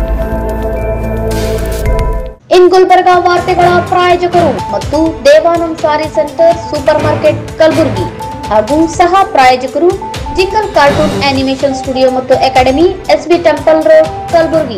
ಇನ್ ಗುಲ್ಬರ್ಗ ವಾರ್ತೆಗಳ ಪ್ರಾಯೋಜಕರು ಮತ್ತು Devanand saree centre super market Kalaburagi ಹಾಗೂ ಸಹ ಪ್ರಾಯೋಜಕರು ಜಿಂಗಲ್ ಕಾರ್ಟೂನ್ ಅನಿಮೇಷನ್ ಸ್ಟುಡಿಯೋ ಮತ್ತು academy SB temple road Kalaburagi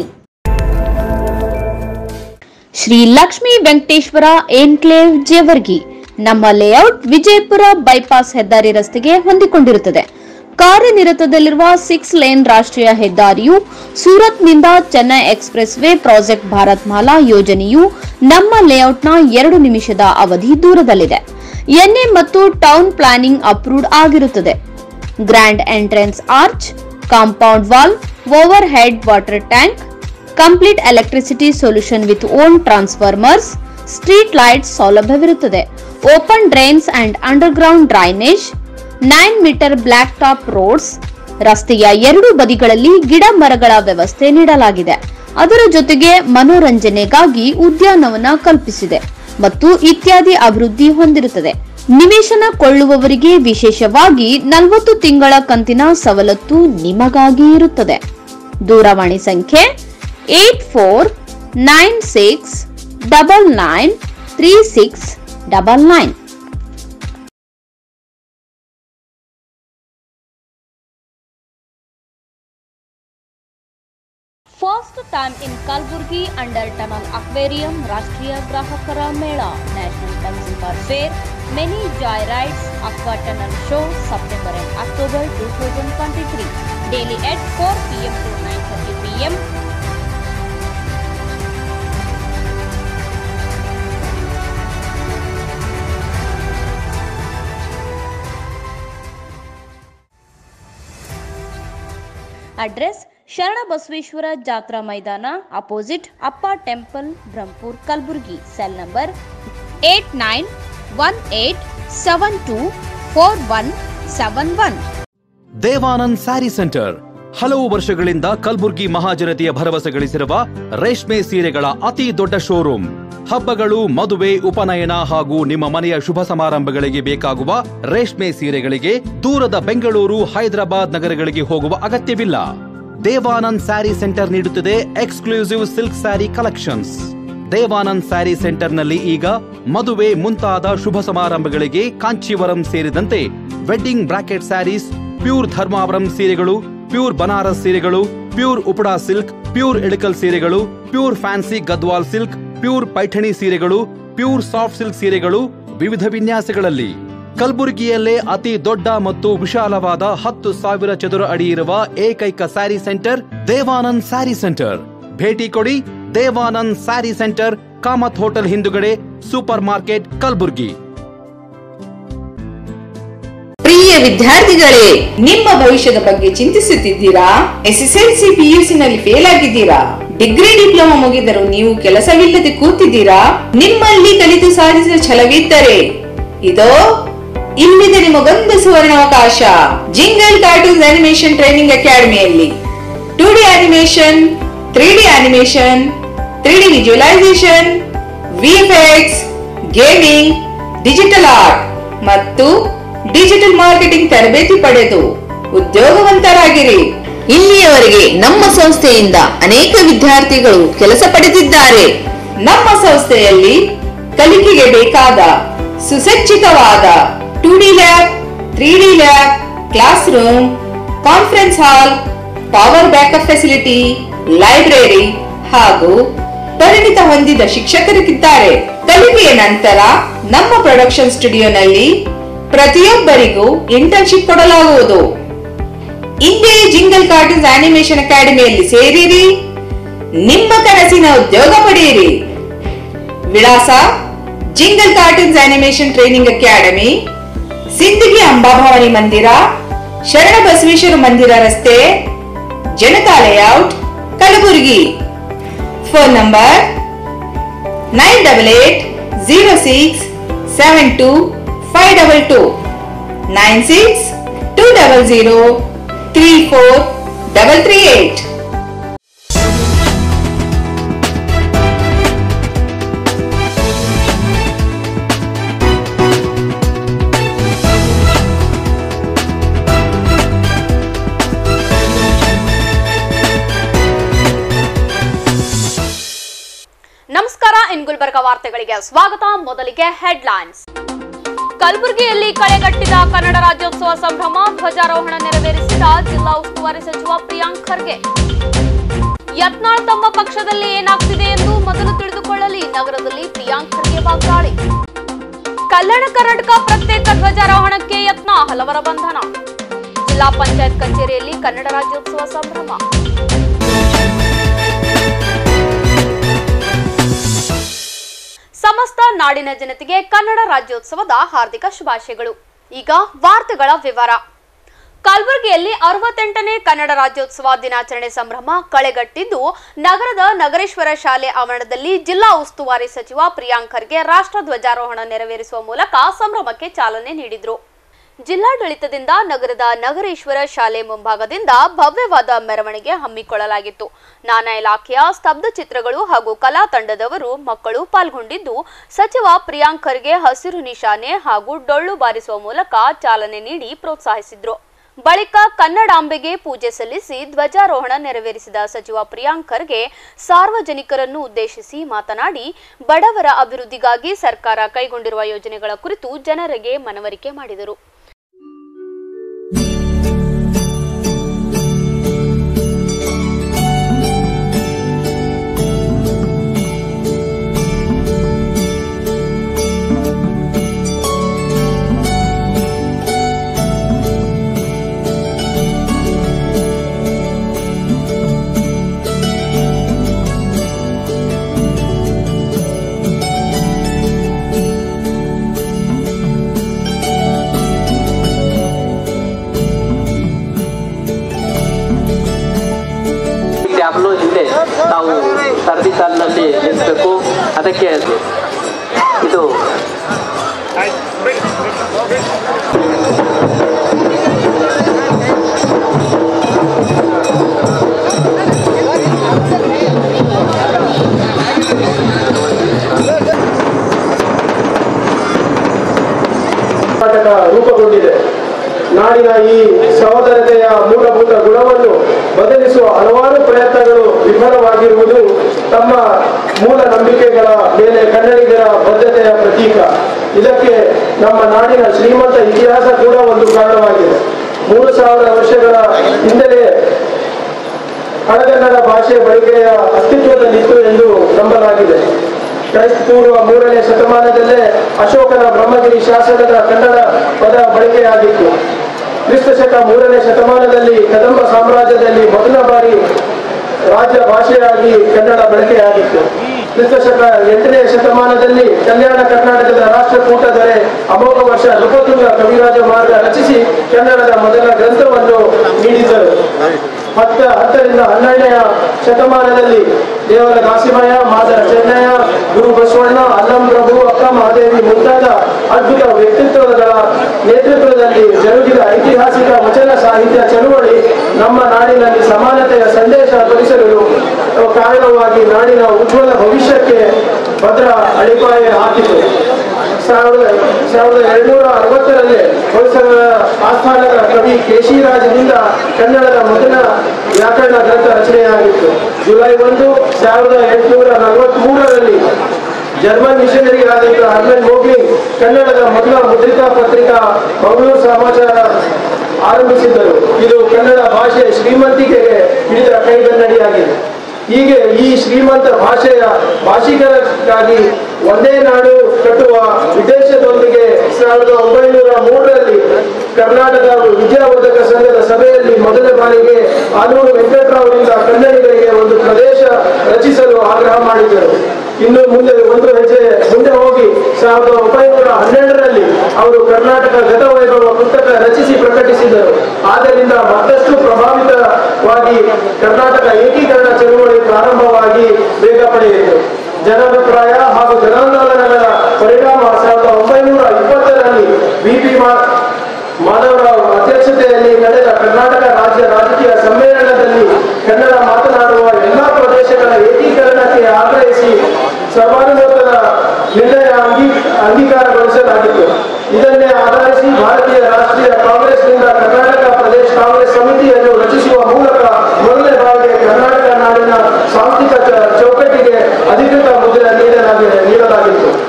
Shri Lakshmi Venkateshwara enclave Jewargi ನಮ್ಮ ಲೇಔಟ್ ವಿಜಯಪುರ ಬೈಪಾಸ್ ಹೆದ್ದಾರಿ ರಸ್ತೆಗೆ ಹೊಂದಿಕೊಂಡಿರುತ್ತದೆ ಕಾರ್ಯನಿರತದಲ್ಲಿರುವ ಸಿಕ್ಸ್ ಲೇನ್ ರಾಷ್ಟ್ರೀಯ ಹೆದ್ದಾರಿಯು ಸೂರತ್ನಿಂದ Chennai expressway project Bharat Mala ಯೋಜನೆಯು ನಮ್ಮ ಲೇಔಟ್ನ ಎರಡು ನಿಮಿಷದ ಅವಧಿ ದೂರದಲ್ಲಿದೆ ಎನ್ಎ ಮತ್ತು ಟೌನ್ ಪ್ಲಾನಿಂಗ್ ಅಪ್ರೂವ್ಡ್ ಆಗಿರುತ್ತದೆ grand entrance arch compound wall overhead water tank complete electricity solution with own transformers street lights ಸೌಲಭ್ಯವಿರುತ್ತದೆ open drains and underground drainage nine metre block top roads ರಸ್ತೆಯ ಎರಡು ಬದಿಗಳಲ್ಲಿ ಗಿಡ ಮರಗಳ ವ್ಯವಸ್ಥೆ ನೀಡಲಾಗಿದೆ ಅದರ ಜೊತೆಗೆ ಮನೋರಂಜನೆಗಾಗಿ ಉದ್ಯಾನವನ ಕಲ್ಪಿಸಿದೆ ಮತ್ತು ಇತ್ಯಾದಿ ಅಭಿವೃದ್ಧಿ ಹೊಂದಿರುತ್ತದೆ ನಿವೇಶನ ಕೊಳ್ಳುವವರಿಗೆ ವಿಶೇಷವಾಗಿ ನಲವತ್ತು ತಿಂಗಳ ಕಂತಿನ ಸವಲತ್ತು ನಿಮಗಾಗಿ ಇರುತ್ತದೆ ದೂರವಾಣಿ ಸಂಖ್ಯೆ eight four nine six double nine three six double nine first time in Kalaburagi under tunnel aquarium ರಾಷ್ಟ್ರೀಯ ಗ್ರಾಹಕರ ಮೇಳ national consumer fair many joy rides aqua tunnel show September and October two thousand twenty three daily at four P M to nine thirty P M address Sharana Basaveshwara ಜಾತ್ರಾ ಮೈದಾನ opposite Appa temple Brahmapur Kalaburagi cell number eight nine one eight seven two four one seven one Devanand sari centre ಹಲವು ವರ್ಷಗಳಿಂದ ಕಲ್ಬುರ್ಗಿ ಮಹಾಜನತೆಯ ಭರವಸೆ ಗಳಿಸಿರುವ ರೇಷ್ಮೆ ಸೀರೆಗಳ ಅತಿ ದೊಡ್ಡ ಶೋರೂಮ್ ಹಬ್ಬಗಳು ಮದುವೆ ಉಪನಯನ ಹಾಗೂ ನಿಮ್ಮ ಮನೆಯ ಶುಭ ಸಮಾರಂಭಗಳಿಗೆ ಬೇಕಾಗುವ ರೇಷ್ಮೆ ಸೀರೆಗಳಿಗೆ ದೂರದ ಬೆಂಗಳೂರು ಹೈದರಾಬಾದ್ ನಗರಗಳಿಗೆ ಹೋಗುವ ಅಗತ್ಯವಿಲ್ಲ ದೇವಾನಂದ್ ಸ್ಯಾರಿ ಸೆಂಟರ್ ನೀಡುತ್ತಿದೆ exclusive silk sari collections Devanand sari ಸೆಂಟರ್ನಲ್ಲಿ ಈಗ ಮದುವೆ ಮುಂತಾದ ಶುಭ ಸಮಾರಂಭಗಳಿಗೆ ಕಾಂಚೀವರಂ ಸೇರಿದಂತೆ wedding bracket saris pure Dharmavaram ಸೀರೆಗಳು ಪ್ಯೂರ್ ಬನಾರಸ್ ಸೀರೆಗಳು pure Uppada silk pure Ilkal ಸೀರೆಗಳು pure fancy Gadwal silk pure Paithani ಸೀರೆಗಳು ಪ್ಯೂರ್ ಸಾಫ್ಟ್ ಸಿಲ್ಕ್ ಸೀರೆಗಳು ವಿವಿಧ ವಿನ್ಯಾಸಗಳಲ್ಲಿ ಕಲಬುರಗಿಯಲ್ಲೇ ಅತಿ ದೊಡ್ಡ ಮತ್ತು ವಿಶಾಲವಾದ ಹತ್ತು ಸಾವಿರ ಚದುರ ಅಡಿ ಇರುವ ಏಕೈಕ ಸ್ಯಾರಿ ಸೆಂಟರ್ ದೇವಾನಂದ್ ಸ್ಯಾರಿ ಸೆಂಟರ್ ಭೇಟಿ ಕೊಡಿ ದೇವಾನಂದ್ ಸ್ಯಾರಿ ಸೆಂಟರ್ ಕಾಮತ್ ಹೋಟೆಲ್ ಹಿಂದುಗಡೆ ಸೂಪರ್ ಮಾರ್ಕೆಟ್ ಕಲಬುರ್ಗಿ ಪ್ರಿಯ ವಿದ್ಯಾರ್ಥಿಗಳೇ ನಿಮ್ಮ ಭವಿಷ್ಯದ ಬಗ್ಗೆ ಚಿಂತಿಸುತ್ತಿದ್ದೀರಾ ಎಸ್ಎಸ್ಎಲ್ಸಿ ಪಿಯುಸಿ ನಲ್ಲಿ ಫೇಲ್ ಆಗಿದ್ದೀರಾ ಡಿಗ್ರಿ ಡಿಪ್ಲೊಮಾ ಮುಗಿದರೂ ನೀವು ಕೆಲಸವಿಲ್ಲದೆ ಕೂತಿದ್ದೀರಾ ನಿಮ್ಮಲ್ಲಿ ಕಲಿತು ಸಾಧಿಸಿದ ಛಲವಿದ್ದರೆ ಇದೋ ಇಲ್ಲಿದೆ ನಿಮಗೊಂದು ಸುವರ್ಣಾವಕಾಶ ಜಿಂಗಲ್ ಕಾರ್ಟೂನ್ಸ್ ಅನಿಮೇಷನ್ ಟ್ರೈನಿಂಗ್ ಅಕಾಡೆಮಿಯಲ್ಲಿ two D animation three D animation three D visualisation VFX gaming digital art ಮತ್ತು ಡಿಜಿಟಲ್ ಮಾರ್ಕೆಟಿಂಗ್ ತರಬೇತಿ ಪಡೆದು ಉದ್ಯೋಗವಂತರಾಗಿರಿ ಇಲ್ಲಿಯವರೆಗೆ ನಮ್ಮ ಸಂಸ್ಥೆಯಿಂದ ಅನೇಕ ವಿದ್ಯಾರ್ಥಿಗಳು ಕೆಲಸ ಪಡೆದಿದ್ದಾರೆ ನಮ್ಮ ಸಂಸ್ಥೆಯಲ್ಲಿ ಕಲಿಕೆಗೆ ಬೇಕಾದ ಸುಸಜ್ಜಿತವಾದ two D lab three D lab class room conference hall power backup facility library ಹಾಗೂ ಪರಿಣಿತ ಹೊಂದಿದ ಶಿಕ್ಷಕರಿದ್ದಾರೆ ಕಲಿಕೆಯ ನಂತರ ನಮ್ಮ ಪ್ರೊಡಕ್ಷನ್ ಸ್ಟುಡಿಯೋನಲ್ಲಿ ಪ್ರತಿಯೊಬ್ಬರಿಗೂ ಇಂಟರ್ನ್ಶಿಪ್ ಕೊಡಲಾಗುವುದು ಇಂದೇ ಜಿಂಗಲ್ ಕಾರ್ಟೂನ್ಸ್ ಅನಿಮೇಷನ್ ಅಕಾಡೆಮಿಯಲ್ಲಿ ಸೇರಿರಿ ನಿಮ್ಮ ಕನಸಿನ ಉದ್ಯೋಗ ಪಡೆಯಿರಿ ವಿಳಾಸ jingle cartoons animation training academy Sindagi Ambabhavani ಮಂದಿರ ಶರಣ ಬಸವೇಶ್ವರ ಮಂದಿರ ರಸ್ತೆ Janata layout Kalaburagi phone number nine double eight zero six seven two five double two nine six two double zero three four double three eight in Gulbarga ವಾರ್ತೆಗಳಿಗೆ ಸ್ವಾಗತ ಮೊದಲಿಗೆ ಹೆಡ್ಲೈನ್ಸ್ ಕಲಬುರಗಿಯಲ್ಲಿ ಕಳೆಗಟ್ಟಿದ ಕನ್ನಡ ರಾಜ್ಯೋತ್ಸವ ಸಂಭ್ರಮ ಧ್ವಜಾರೋಹಣ ನೆರವೇರಿಸಿದ ಜಿಲ್ಲಾ ಉಸ್ತುವಾರಿ ಸಚಿವ ಪ್ರಿಯಾಂಕ್ ಖರ್ಗೆ ಯತ್ನಾಳ್ ತಮ್ಮ ಪಕ್ಷದಲ್ಲಿ ಏನಾಗ್ತಿದೆ ಎಂದು ಮೊದಲು ತಿಳಿದುಕೊಳ್ಳಲಿ ನಗರದಲ್ಲಿ ಪ್ರಿಯಾಂಕ್ ಖರ್ಗೆ ವಾಗ್ದಾಳಿ ಕಲ್ಯಾಣ ಕರ್ನಾಟಕ ಪ್ರತ್ಯೇಕ ಧ್ವಜಾರೋಹಣಕ್ಕೆ ಯತ್ನ ಹಲವರ ಬಂಧನ ಜಿಲ್ಲಾ ಪಂಚಾಯತ್ ಕಚೇರಿಯಲ್ಲಿ ಕನ್ನಡ ರಾಜ್ಯೋತ್ಸವ ಸಂಭ್ರಮ ಸಮಸ್ತ ನಾಡಿನ ಜನತೆಗೆ ಕನ್ನಡ ರಾಜ್ಯೋತ್ಸವದ ಹಾರ್ದಿಕ ಶುಭಾಶಯಗಳು ಈಗ ವಾರ್ತೆಗಳ ವಿವರ ಕಲಬುರಗಿಯಲ್ಲಿ ಅರವತ್ತೆಂಟನೇ ಕನ್ನಡ ರಾಜ್ಯೋತ್ಸವ ದಿನಾಚರಣೆ ಸಂಭ್ರಮ ಕಳೆಗಟ್ಟಿದ್ದು ನಗರದ ನಗರೇಶ್ವರ ಶಾಲೆ ಆವರಣದಲ್ಲಿ ಜಿಲ್ಲಾ ಉಸ್ತುವಾರಿ ಸಚಿವ ಪ್ರಿಯಾಂಕ್ ಖರ್ಗೆ ರಾಷ್ಟ್ರ ಧ್ವಜಾರೋಹಣ ನೆರವೇರಿಸುವ ಮೂಲಕ ಸಂಭ್ರಮಕ್ಕೆ ಚಾಲನೆ ನೀಡಿದರು ಜಿಲ್ಲಾಡಳಿತದಿಂದ ನಗರದ ನಗರೇಶ್ವರ ಶಾಲೆ ಮುಂಭಾಗದಿಂದ ಭವ್ಯವಾದ ಮೆರವಣಿಗೆ ಹಮ್ಮಿಕೊಳ್ಳಲಾಗಿತ್ತು ನಾನಾ ಇಲಾಖೆಯ ಸ್ತಬ್ಧ ಚಿತ್ರಗಳು ಹಾಗೂ ಕಲಾ ತಂಡದವರು ಮಕ್ಕಳು ಪಾಲ್ಗೊಂಡಿದ್ದು ಸಚಿವ ಪ್ರಿಯಾಂಕ್ ಖರ್ಗೆ ಹಸಿರು ನಿಶಾನೆ ಹಾಗೂ ಡೊಳ್ಳು ಬಾರಿಸುವ ಮೂಲಕ ಚಾಲನೆ ನೀಡಿ ಪ್ರೋತ್ಸಾಹಿಸಿದ್ರು ಬಳಿಕ ಕನ್ನಡಾಂಬೆಗೆ ಪೂಜೆ ಸಲ್ಲಿಸಿ ಧ್ವಜಾರೋಹಣ ನೆರವೇರಿಸಿದ ಸಚಿವ ಪ್ರಿಯಾಂಕ್ ಖರ್ಗೆ ಸಾರ್ವಜನಿಕರನ್ನು ಉದ್ದೇಶಿಸಿ ಮಾತನಾಡಿ ಬಡವರ ಅಭಿವೃದ್ಧಿಗಾಗಿ ಸರ್ಕಾರ ಕೈಗೊಂಡಿರುವ ಯೋಜನೆಗಳ ಕುರಿತು ಜನರಿಗೆ ಮನವರಿಕೆ ಮಾಡಿದರು ಟ್ಯಾಬ್ಲೋ ಹಿಂದೆ ತಾವು ಸರದಿ ಸಾಲಿನಲ್ಲಿ ನಿಲ್ಲಿಸಬೇಕು ಅದಕ್ಕೆ ಇದು ನಾಟಕ ರೂಪುಗೊಂಡಿದೆ ನಾಡಿನ ಈ ಸಹೋದರತೆಯ ಮೂಲಭೂತ ಗುಣವನ್ನು ಬದಲಿಸುವ ಹಲವಾರು ಪ್ರಯತ್ನಗಳು ವಿಫಲವಾಗಿರುವುದು ತಮ್ಮ ಮೂಲ ನಂಬಿಕೆಗಳ ಮೇಲೆ ಕನ್ನಡಿಗರ ಬದ್ಧತೆಯ ಪ್ರತೀಕ ಇದಕ್ಕೆ ನಮ್ಮ ನಾಡಿನ ಶ್ರೀಮಂತ ಇತಿಹಾಸ ಕೂಡ ಒಂದು ಕಾರಣವಾಗಿದೆ ಮೂರು ಸಾವಿರ ವರ್ಷಗಳ ಹಿಂದಲೇ ಹಳಗನ್ನಡ ಭಾಷೆ ಬಳಕೆಯ ಅಸ್ತಿತ್ವದಲ್ಲಿತ್ತು ಎಂದು ನಂಬಲಾಗಿದೆ ಕ್ರೈಸ್ತ ಪೂರ್ವ ಮೂರನೇ ಶತಮಾನದಲ್ಲೇ ಅಶೋಕನ ಬ್ರಹ್ಮಗಿರಿ ಶಾಸನದ ಕನ್ನಡ ಪದ ಬಳಕೆಯಾಗಿತ್ತು ಕ್ರಿಸ್ತ ಶಕ ಮೂರನೇ ಶತಮಾನದಲ್ಲಿ ಕದಂಬ ಸಾಮ್ರಾಜ್ಯದಲ್ಲಿ ಮೊದಲ ಬಾರಿ ರಾಜ್ಯ ಭಾಷೆಯಾಗಿ ಕನ್ನಡ ಬಳಕೆಯಾಗಿತ್ತು ಕ್ರಿಸ್ತ ಶಕ ಎಂಟನೇ ಶತಮಾನದಲ್ಲಿ ಕಲ್ಯಾಣ ಕರ್ನಾಟಕದ ರಾಷ್ಟ್ರಕೂಟ ದೊರೆ ಅಮೋಘ ವರ್ಷ ನೃಪತುಂಗ ಕವಿರಾಜ ಮಾರ್ಗ ರಚಿಸಿ ಕನ್ನಡದ ಮೊದಲ ಗ್ರಂಥವನ್ನು ನೀಡಿದರು ಹತ್ತ ಹತ್ತರಿಂದ ಹನ್ನೆರಡನೆಯ ಶತಮಾನದಲ್ಲಿ ದೇವರ ದಾಸಿಮಯ್ಯ ಮಾದರ ಚೆನ್ನಯ್ಯ ಗುರು ಬಸವಣ್ಣ ಅಲ್ಲಂ ಪ್ರಭು ಅಕ್ಕ ಮಹಾದೇವಿ ಮುಂತಾದ ಅದ್ಭುತ ವ್ಯಕ್ತಿತ್ವಗಳ ನೇತೃತ್ವದಲ್ಲಿ ಜರುಗಿದ ಐತಿಹಾಸಿಕ ವಚನ ಸಾಹಿತ್ಯ ಚಳುವಳಿ ನಮ್ಮ ನಾಡಿನಲ್ಲಿ ಸಮಾನತೆಯ ಸಂದೇಶ ತೋರಿಸಲು ಕಾರಣವಾಗಿ ನಾಡಿನ ಉಜ್ವಲ ಭವಿಷ್ಯಕ್ಕೆ ಭದ್ರ ಅಡಿಪಾಯ ಹಾಕಿತು ಸಾವಿರದ ಸಾವಿರದ ಎರಡ್ನೂರ ಅರವತ್ತರಲ್ಲಿ ಹೊಯ್ಸಳರ ಆಸ್ಥಾನದ ಕವಿ ಕೇಶಿರಾಜನಿಂದ ಕನ್ನಡದ ಮೊದಲ ವ್ಯಾಕರಣ ಗ್ರಂಥ ರಚನೆಯಾಗಿತ್ತು ಜುಲೈ ಒಂದು ಸಾವಿರದ ಎಂಟುನೂರ ನಲವತ್ಮೂರರಲ್ಲಿ ಜರ್ಮನ್ ಮಿಷನರಿ ಆದಂತ ಹರ್ಮನ್ ಮೋಗ್ಲಿಂಗ್ ಕನ್ನಡದ ಮೊದಲ ಮುದ್ರಿತಾ ಪತ್ರಿಕಾ ಮಂಗಳೂರು ಸಮಾಚಾರ ಆರಂಭಿಸಿದ್ದರು ಇದು ಕನ್ನಡ ಭಾಷೆಯ ಶ್ರೀಮಂತಿಕೆಗೆ ಹಿಡಿದ ಕೈಗನ್ನಡಿಯಾಗಿದೆ ಹೀಗೆ ಈ ಶ್ರೀಮಂತ ಭಾಷೆಯ ಭಾಷಿಕರಿಗಾಗಿ ಒಂದೇ ನಾಡು ಕಟ್ಟುವ ಉದ್ದೇಶದೊಂದಿಗೆ ಸಾವಿರದ ಒಂಬೈನೂರ ಮೂರರಲ್ಲಿ ಕರ್ನಾಟಕ ವಿದ್ಯಾವರ್ಧಕ ಸಂಘದ ಸಭೆಯಲ್ಲಿ ಮೊದಲ ಬಾರಿಗೆ ಆಲೂರು ವೆಂಕಟರಾವರಿಂದ ಕನ್ನಡಿಗರಿಗೆ ಒಂದು ಪ್ರದೇಶ ರಚಿಸಲು ಆಗ್ರಹ ಮಾಡಿದರು ಇನ್ನು ಮುಂದೆ ಒಂದು ಹೆಜ್ಜೆ ಮುಂದೆ ಹೋಗಿ ಸಾವಿರದ ಒಂಬೈನೂರ ಹನ್ನೆರಡರಲ್ಲಿ ಅವರು ಕರ್ನಾಟಕ ಗತವೈಭವ ಪುಸ್ತಕ ರಚಿಸಿ ಪ್ರಕಟಿಸಿದರು ಆದ್ದರಿಂದ ಮತ್ತಷ್ಟು ಪ್ರಭಾವಿತವಾಗಿ ಕರ್ನಾಟಕ ಏಕೀಕರಣ ಚಳುವಳಿ ಪ್ರಾರಂಭವಾಗಿ ಬೇಗ ಪಡೆಯಿತು ಜನಾಭಿಪ್ರಾಯ ಹಾಗೂ ಜನಾಂದೋಲನಗಳ ಪರಿಣಾಮ ಸಾವಿರದ ಒಂಬೈನೂರ ಇಪ್ಪತ್ತರಲ್ಲಿ ಬಿಪಿ ಮಾಧವರಾವ್ ಅಧ್ಯಕ್ಷತೆಯಲ್ಲಿ ನಡೆದ ಕರ್ನಾಟಕ ರಾಜ್ಯ ರಾಜಕೀಯ ಸಮ್ಮೇಳನದಲ್ಲಿ ಕನ್ನಡ ಮಾತನಾಡುವ ಎಲ್ಲಾ ಪ್ರದೇಶಗಳ ಏಕೀಕರಣಕ್ಕೆ ಆಗ್ರಹಿಸಿ ಸರ್ವಾನುಮತದ ನಿರ್ಣಯ ಅಂಗೀ ಅಂಗೀಕಾರಗೊಳಿಸಲಾಗಿತ್ತು ಇದನ್ನೇ ಆಧರಿಸಿ ಭಾರತೀಯ ರಾಷ್ಟ್ರೀಯ ಕಾಂಗ್ರೆಸ್ನಿಂದ ಕರ್ನಾಟಕ ಪ್ರದೇಶ ಕಾಂಗ್ರೆಸ್ ಸಮಿತಿಯನ್ನು ರಚಿಸುವ ಮೂಲಕ ಮೊದಲನೇ ಬಾರಿಗೆ ಕರ್ನಾಟಕ ನಾಡಿನ